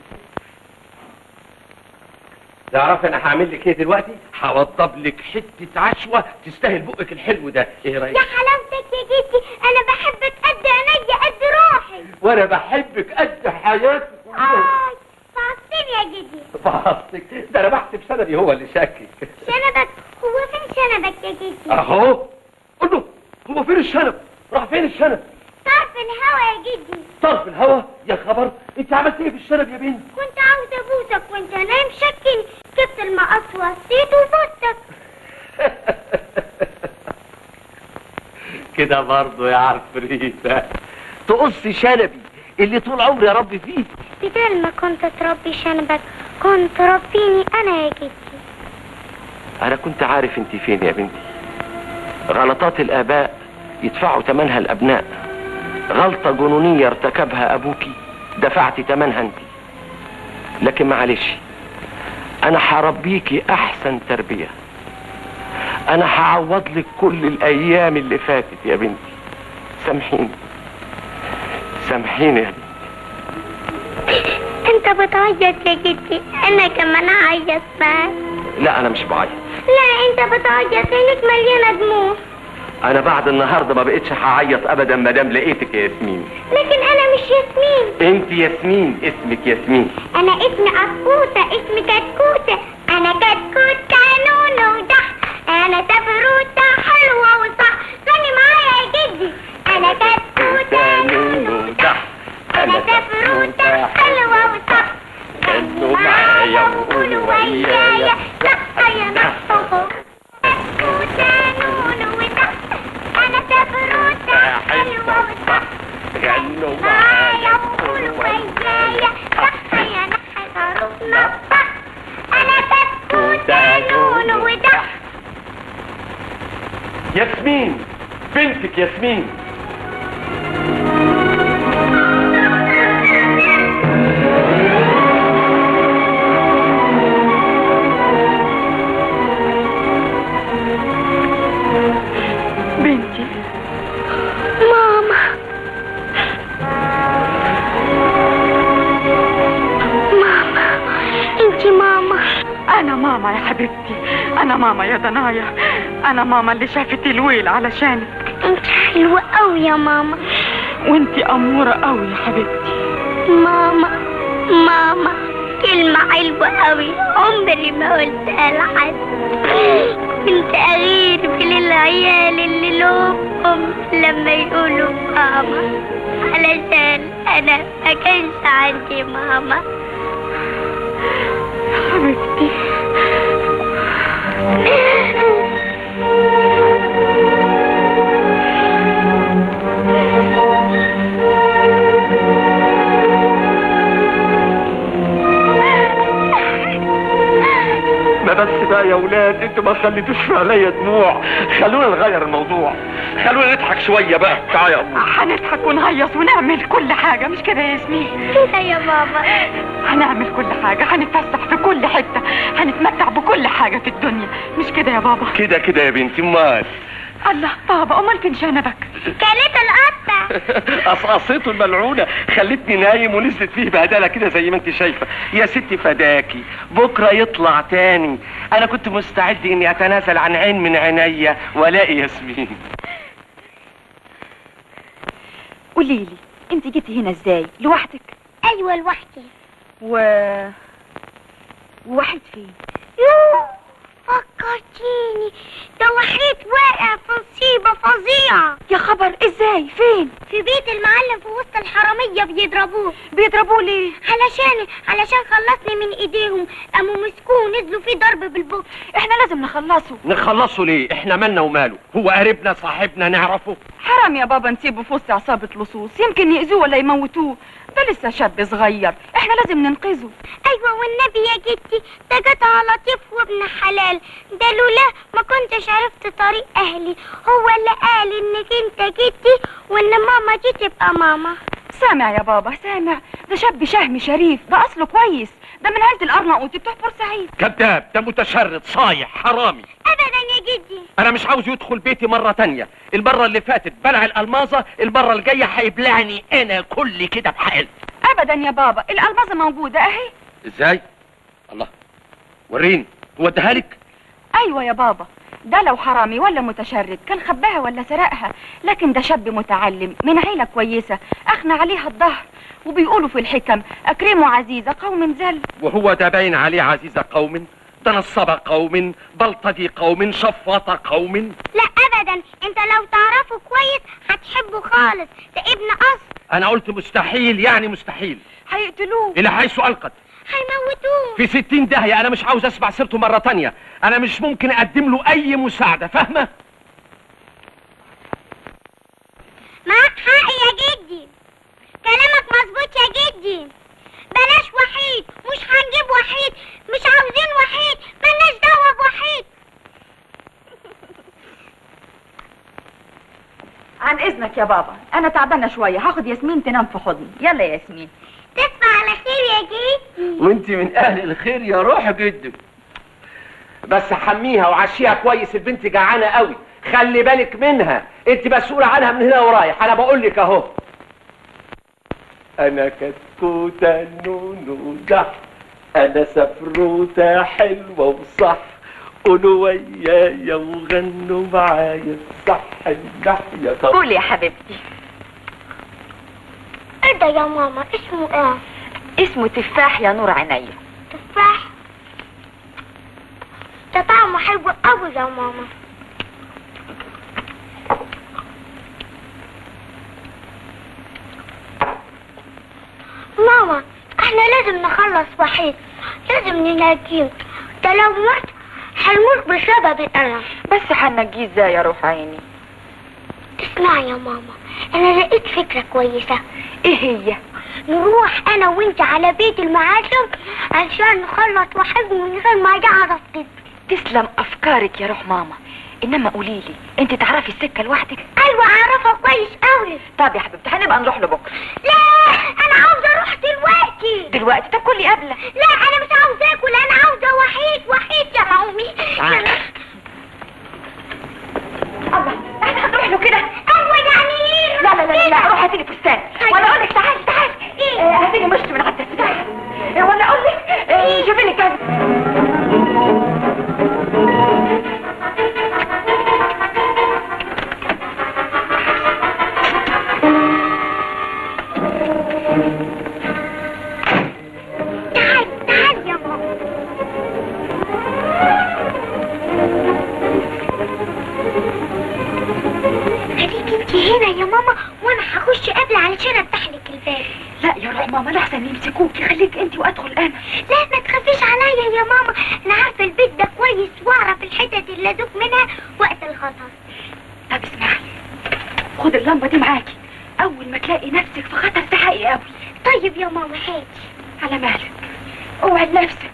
تعرفي انا هعمل لك ايه دلوقتي هوضب لك حته عشوه تستاهل بقك الحلو ده ايه رايك يا حلاوتك يا جدي انا بحبك قد عينيا قد روحي وانا بحبك قد حياتي كلها آه فعصتني يا جدي بحثك ده انا بحسب سندي هو اللي شاكك شنبك هو فين شنبك يا جدي اهو قول له هو فين الشنب راح فين الشنب طرف الهوا يا جدي طرف الهوا يا خبر انت عملت ايه في الشنب يا بنت كنت عاوزه ابوسك وانت نايم شكني جبت المقص وصيت وبوستك كده برضه يا عفريتة تقص شنبي اللي طول عمري يا ربي فيه بدل ما كنت تربي شنبك كنت تربيني انا يا جدي انا كنت عارف انت فين يا بنتي غلطات الاباء يدفعوا ثمنها الابناء غلطة جنونية ارتكبها ابوكي دفعتي ثمنها انت لكن معلش انا هربيكي احسن تربية انا هعوض لك كل الايام اللي فاتت يا بنتي سامحيني سامحيني يا بنتي انت بتعيط يا جدي انا كمان اعيط معاك لا انا مش بعيط لا انت بتعيط عينك مليانه دموع انا بعد النهارده ما بقتش هعيط ابدا ما دام لقيتك يا ياسمين لكن انا مش ياسمين انت ياسمين اسمك ياسمين انا اسمي عصفوطه اسمي كتكوته انا كتكوته نونو وضح انا تفروته حلوه وصح غني معايا يا جدي انا كتكوته نونو وضح انا تفروته حلوه وصح غنوا معايا وقولوا ويايا صح يا نصفه كتكوته نونو وضح انا تفروته حلوه وصح غنوا معايا وقولوا ويايا صح يا نحس عروس نصح انا كتكوته ياسمين بنتك ياسمين بنتي ماما ماما انت ماما انا ماما يا حبيبتي انا ماما يا دنايا انا ماما اللي شافت الويل علشانك انت حلوة قوي يا ماما وانتي اموره قوي يا حبيبتي ماما ماما كلمة حلوة قوي عمري ما قلتها لحد انت اغير من العيال اللي لهم لما يقولوا ماما علشان انا ما كانش عندي ماما حبيبتي ما بس بقى يا ولاد انتوا ما خليتوش في عليا دموع خلونا نغير الموضوع خلونا نضحك شويه بقى تعالى يا امي هنضحك ونهيص ونعمل كل حاجه مش كده يا ياسمين كده يا ماما هنعمل كل حاجه هنتفسح في كل حته هنتمتع بكل حاجه في الدنيا مش كده يا بابا كده كده يا بنتي امال الله بابا امال فين شنبك كانت القطة قصقصته الملعونه خلتني نايم ونزلت فيه بهدله كده زي ما انت شايفه يا ستي فداكي بكره يطلع تاني انا كنت مستعد اني اتنازل عن عين من عينيا والاقي ياسمين قولي لي انت جيتي هنا ازاي لوحدك ايوه لوحدي و وحيد فين يوه فكرتيني ده وحيد واقع في مصيبة فظيعة يا خبر ازاي فين في بيت المعلم في وسط الحرامية بيضربوه بيضربوه ليه علشان علشان خلصني من ايديهم قاموا مسكوه ونزلوا فيه ضرب بالبوك احنا لازم نخلصه نخلصه ليه احنا مالنا وماله هو قريبنا صاحبنا نعرفه حرام يا بابا نسيبه في وسط عصابة لصوص يمكن يأذوه ولا يموتوه ده لسه شاب صغير احنا لازم ننقذه ايوه والنبي يا جدي ده جدع لطيف وابن حلال ده لولا ما كنتش عرفت طريق اهلي هو اللي قال انك انت جدي وان ماما دي تبقى ماما سامع يا بابا سامع ده شاب شهم شريف ده اصله كويس ده من عيلة الارناؤوط بتوع بورسعيد كذاب ده متشرد صايع حرامي ابدا يا جدي انا مش عاوز يدخل بيتي مرة تانية المرة اللي فاتت بلع الالماظة المرة الجاية هيبلعني انا كل كده بحال ابدا يا بابا الالماظة موجودة اهي ازاي الله وريني وديها لك ايوه يا بابا ده لو حرامي ولا متشرد كان خباها ولا سرقها لكن ده شاب متعلم من عيلة كويسة اخنى عليها الظهر وبيقولوا في الحكم اكرموا عزيزة قوم ذل وهو ده باين عليه عزيزة قوم ده نصابة قوم بلطجي قوم شفاطة قوم لا ابدا انت لو تعرفه كويس هتحبه خالص ده ابن اصل انا قلت مستحيل يعني مستحيل هيقتلوه الى حيث القت هيموتوه في ستين داهية انا مش عاوز اسمع سيرته مرة تانية انا مش ممكن اقدم له اي مساعدة فاهمة معاك حق يا جدي كلامك مظبوط يا جدي بلاش وحيد مش هنجيب وحيد مش عاوزين وحيد ملناش دعوة بوحيد عن اذنك يا بابا انا تعبانة شوية هاخد ياسمين تنام في حضني يلا يا ياسمين تصبح على خير يا جدي وانت من اهل الخير يا روح جدك بس حميها وعشيها كويس البنت جعانه قوي خلي بالك منها انت مسؤوله عنها من هنا ورايح انا بقول لك اهو انا كتكوته نونو ده انا سفروته حلوه وصح قولوا ويايا وغنوا معايا صح الناحيه طب قول يا حبيبتي ايه ده يا ماما اسمه ايه اسمه تفاح يا نور عينيا تفاح ده طعمه حلو قوي يا ماما ماما احنا لازم نخلص وحيد لازم ننجيه ده لو مات هيموت بسببي انا بس هنجيه ازاي يا روح عيني اسمعي يا ماما انا لقيت فكرة كويسة ايه هي نروح انا وانت على بيت المعلم عشان نخلص وحيد من غير ما يعرف كده تسلم افكارك يا روح ماما انما قولي لي انت تعرفي السكه لوحدك ايوه اعرفها كويس قوي طب يا حبيبتي هنبقى نروح له بكره لا انا عاوزه اروح دلوقتي دلوقتي طب كلي قبله لا انا مش عاوزه اكل انا عاوزه وحيد وحيد يا مامي تعالى. الله احنا هنروح له كده ايوه يعني لا لا لا لا, لا روح هاتي لي فستان ولا اقول لك تعالي تعالي إيه؟ آه، هاتي لي مشط من عند السلاح ولا اقول لك آه، شوفي لي كذا تعال تعال يا ماما خليك انت هنا يا ماما وانا هخش قبل علشان افتح لك الباب لا يا روح ماما لحسن يمسكوكي خليك انت وادخل انا لا ما تخافيش عليا يا ماما انا عارفه البيت ده كويس واعرف الحتت اللي ادوك منها وقت الخطر طب اسمعي خد اللمبه دي معاكي اول ما تلاقي نفسك في خطر تحقي قوي طيب يا ماما هاتي على مالك اوعي لنفسك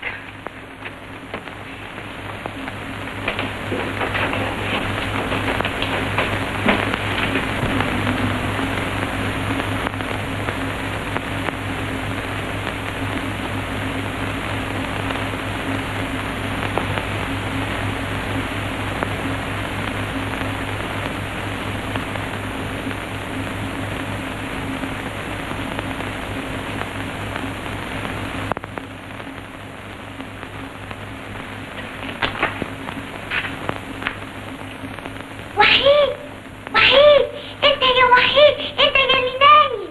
وحيد وحيد انت يا وحيد انت يا ليناني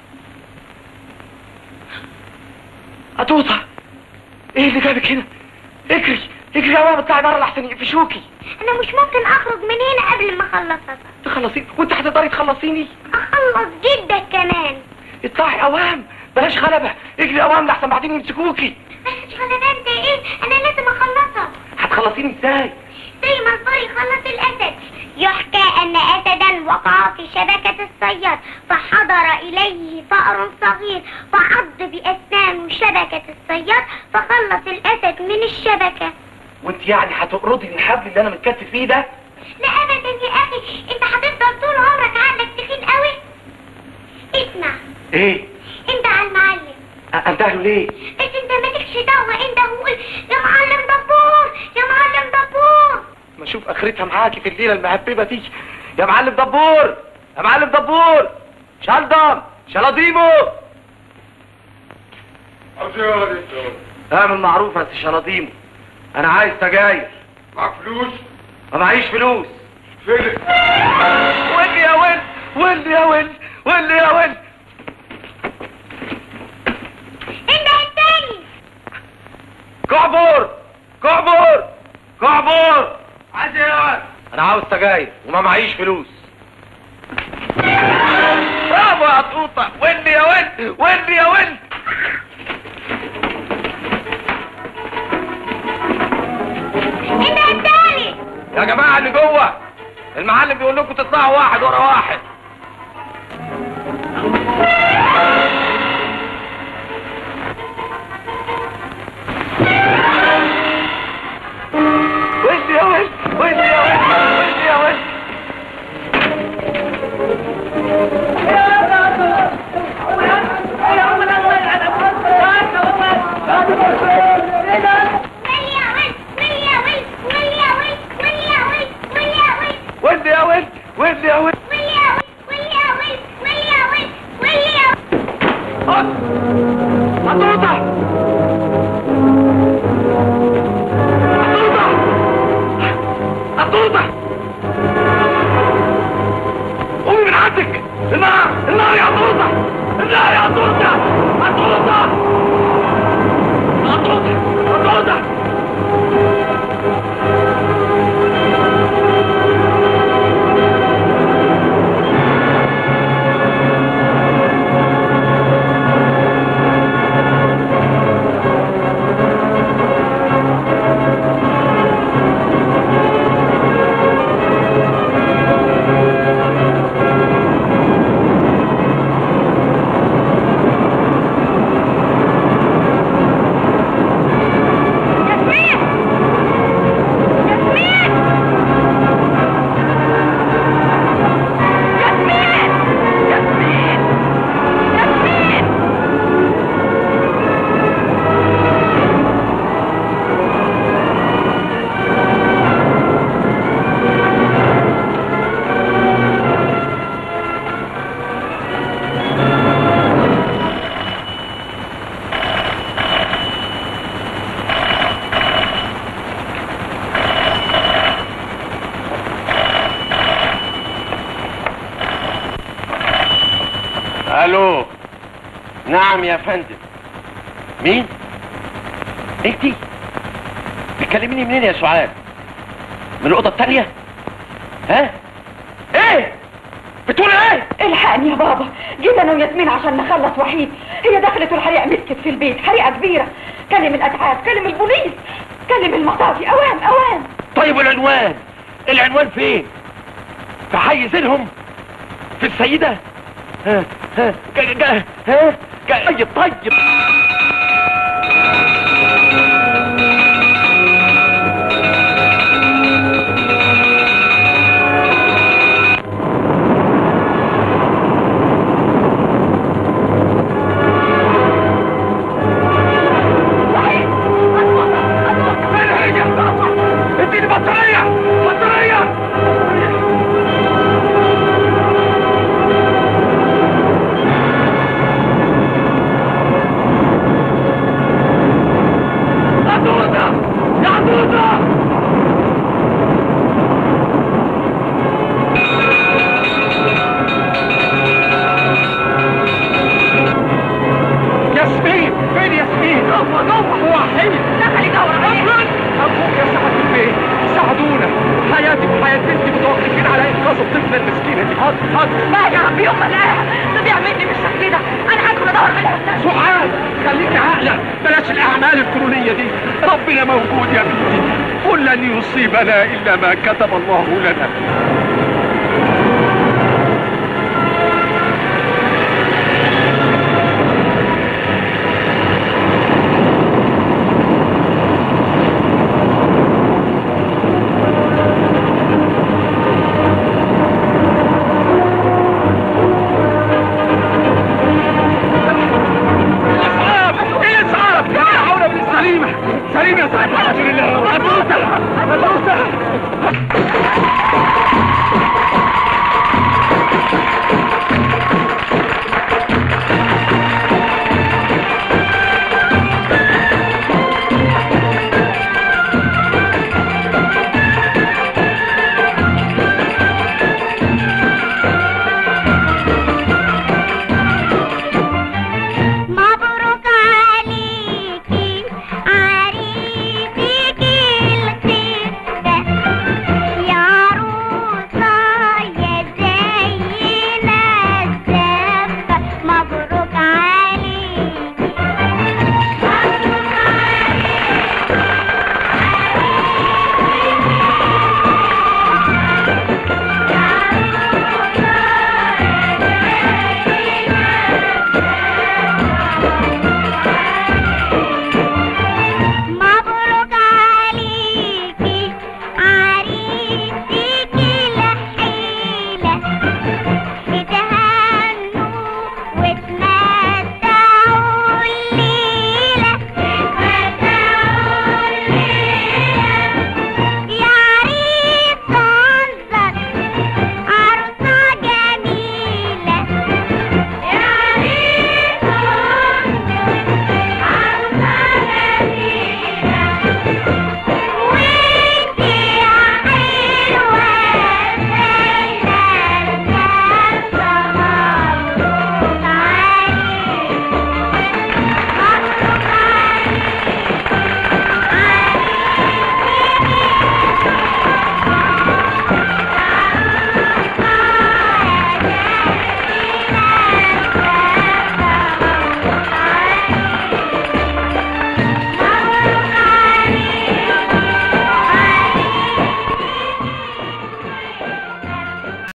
قطوطة ايه اللي جابك هنا اجري اجري يا ماما اطلعي بره لحسن يقفشوكي انا مش ممكن اخرج من هنا قبل ما اخلص تخلصيني وانت هتقدري تخلصيني اخلص جدك كمان اطلعي اوام بلاش غلبة اجري اوام لحسن بعدين يمسكوكي بس غلبان ده ايه انا لازم اخلصها هتخلصيني ازاي زي ما الفار يخلص الاسد يحكى ان اسدا وقع في شبكة الصياد فحضر اليه فأر صغير فعض باسنانه شبكة الصياد فخلص الاسد من الشبكة وانت يعني هتقرضي الحبل اللي انا متكتف فيه ده لا ابدا يا اخي انت هتفضل طول عمرك عقلك تخين قوي اسمع ايه انت على المعلم أ- انتهلوا ليه بس انت مالكش دعوة انت وقول يا معلم دبور يا معلم دبور ما اشوف اخرتها معاكي في الليله المهببه دي يا معلم دبور يا معلم دبور شلدم شلاضيمو اعمل معروف يا سي شلاضيمو انا عايز سجاير معك فلوس ما معيش فلوس فين ولي يا ولد ولي يا ولد ولي يا ولد انت التاني كعبور كعبور كعبور عايز ايه يا ولد؟ انا عاوز سجاير وما معيش فلوس برافو يا قطوطة ولي يا ولد ولي يا ولد انت التاني يا جماعة اللي جوه المعلم بيقول لكم تطلعوا واحد ورا واحد ولي يا ولد ولي يا ولد ولي يا ولد ولي يا ولد ولي يا ولد قطوطة قطوطة قومي من عندك النار النار يا قطوطة النار يا قطوطة قطوطة قطوطة قطوطة ياسمين نعم يا فندم مين انتي بتكلميني منين يا سعاد من الاوضه التانية ها ايه بتقول ايه الحقني يا بابا جيت انا وياسمين عشان نخلص وحيد هي دخلت والحريقه مسكت في البيت حريقه كبيره كلم الاتعاب كلم البوليس كلم المطافي اوام اوام طيب والعنوان العنوان فين في حي زينهم في السيدة ها ها جا جا ها جا طيب طيب اديني بطارية بطارية عدودة يا عدودة ياسمين فين ياسمين جوه جوه وحيد دخل يدور عليها ابوك يا سعد البيت ساعدونا حياتي وحياة بنتي متوقفين على انقاذ الطفلة المسكينة دي حاضر حاضر لا يا رب يوم ما الاقيها تضيع مني بالشكل ده انا هدخل ادور عليها سعاد خليكي عاقلة بلاش الأعمال الكرونية دي ربنا موجود يا بنتي قل لن يصيبنا إلا ما كتب الله لنا الإسعاف الإسعاف يا حول ولا سليمة سليمة يا صاحبي الحمد لله أبوسة أبوسة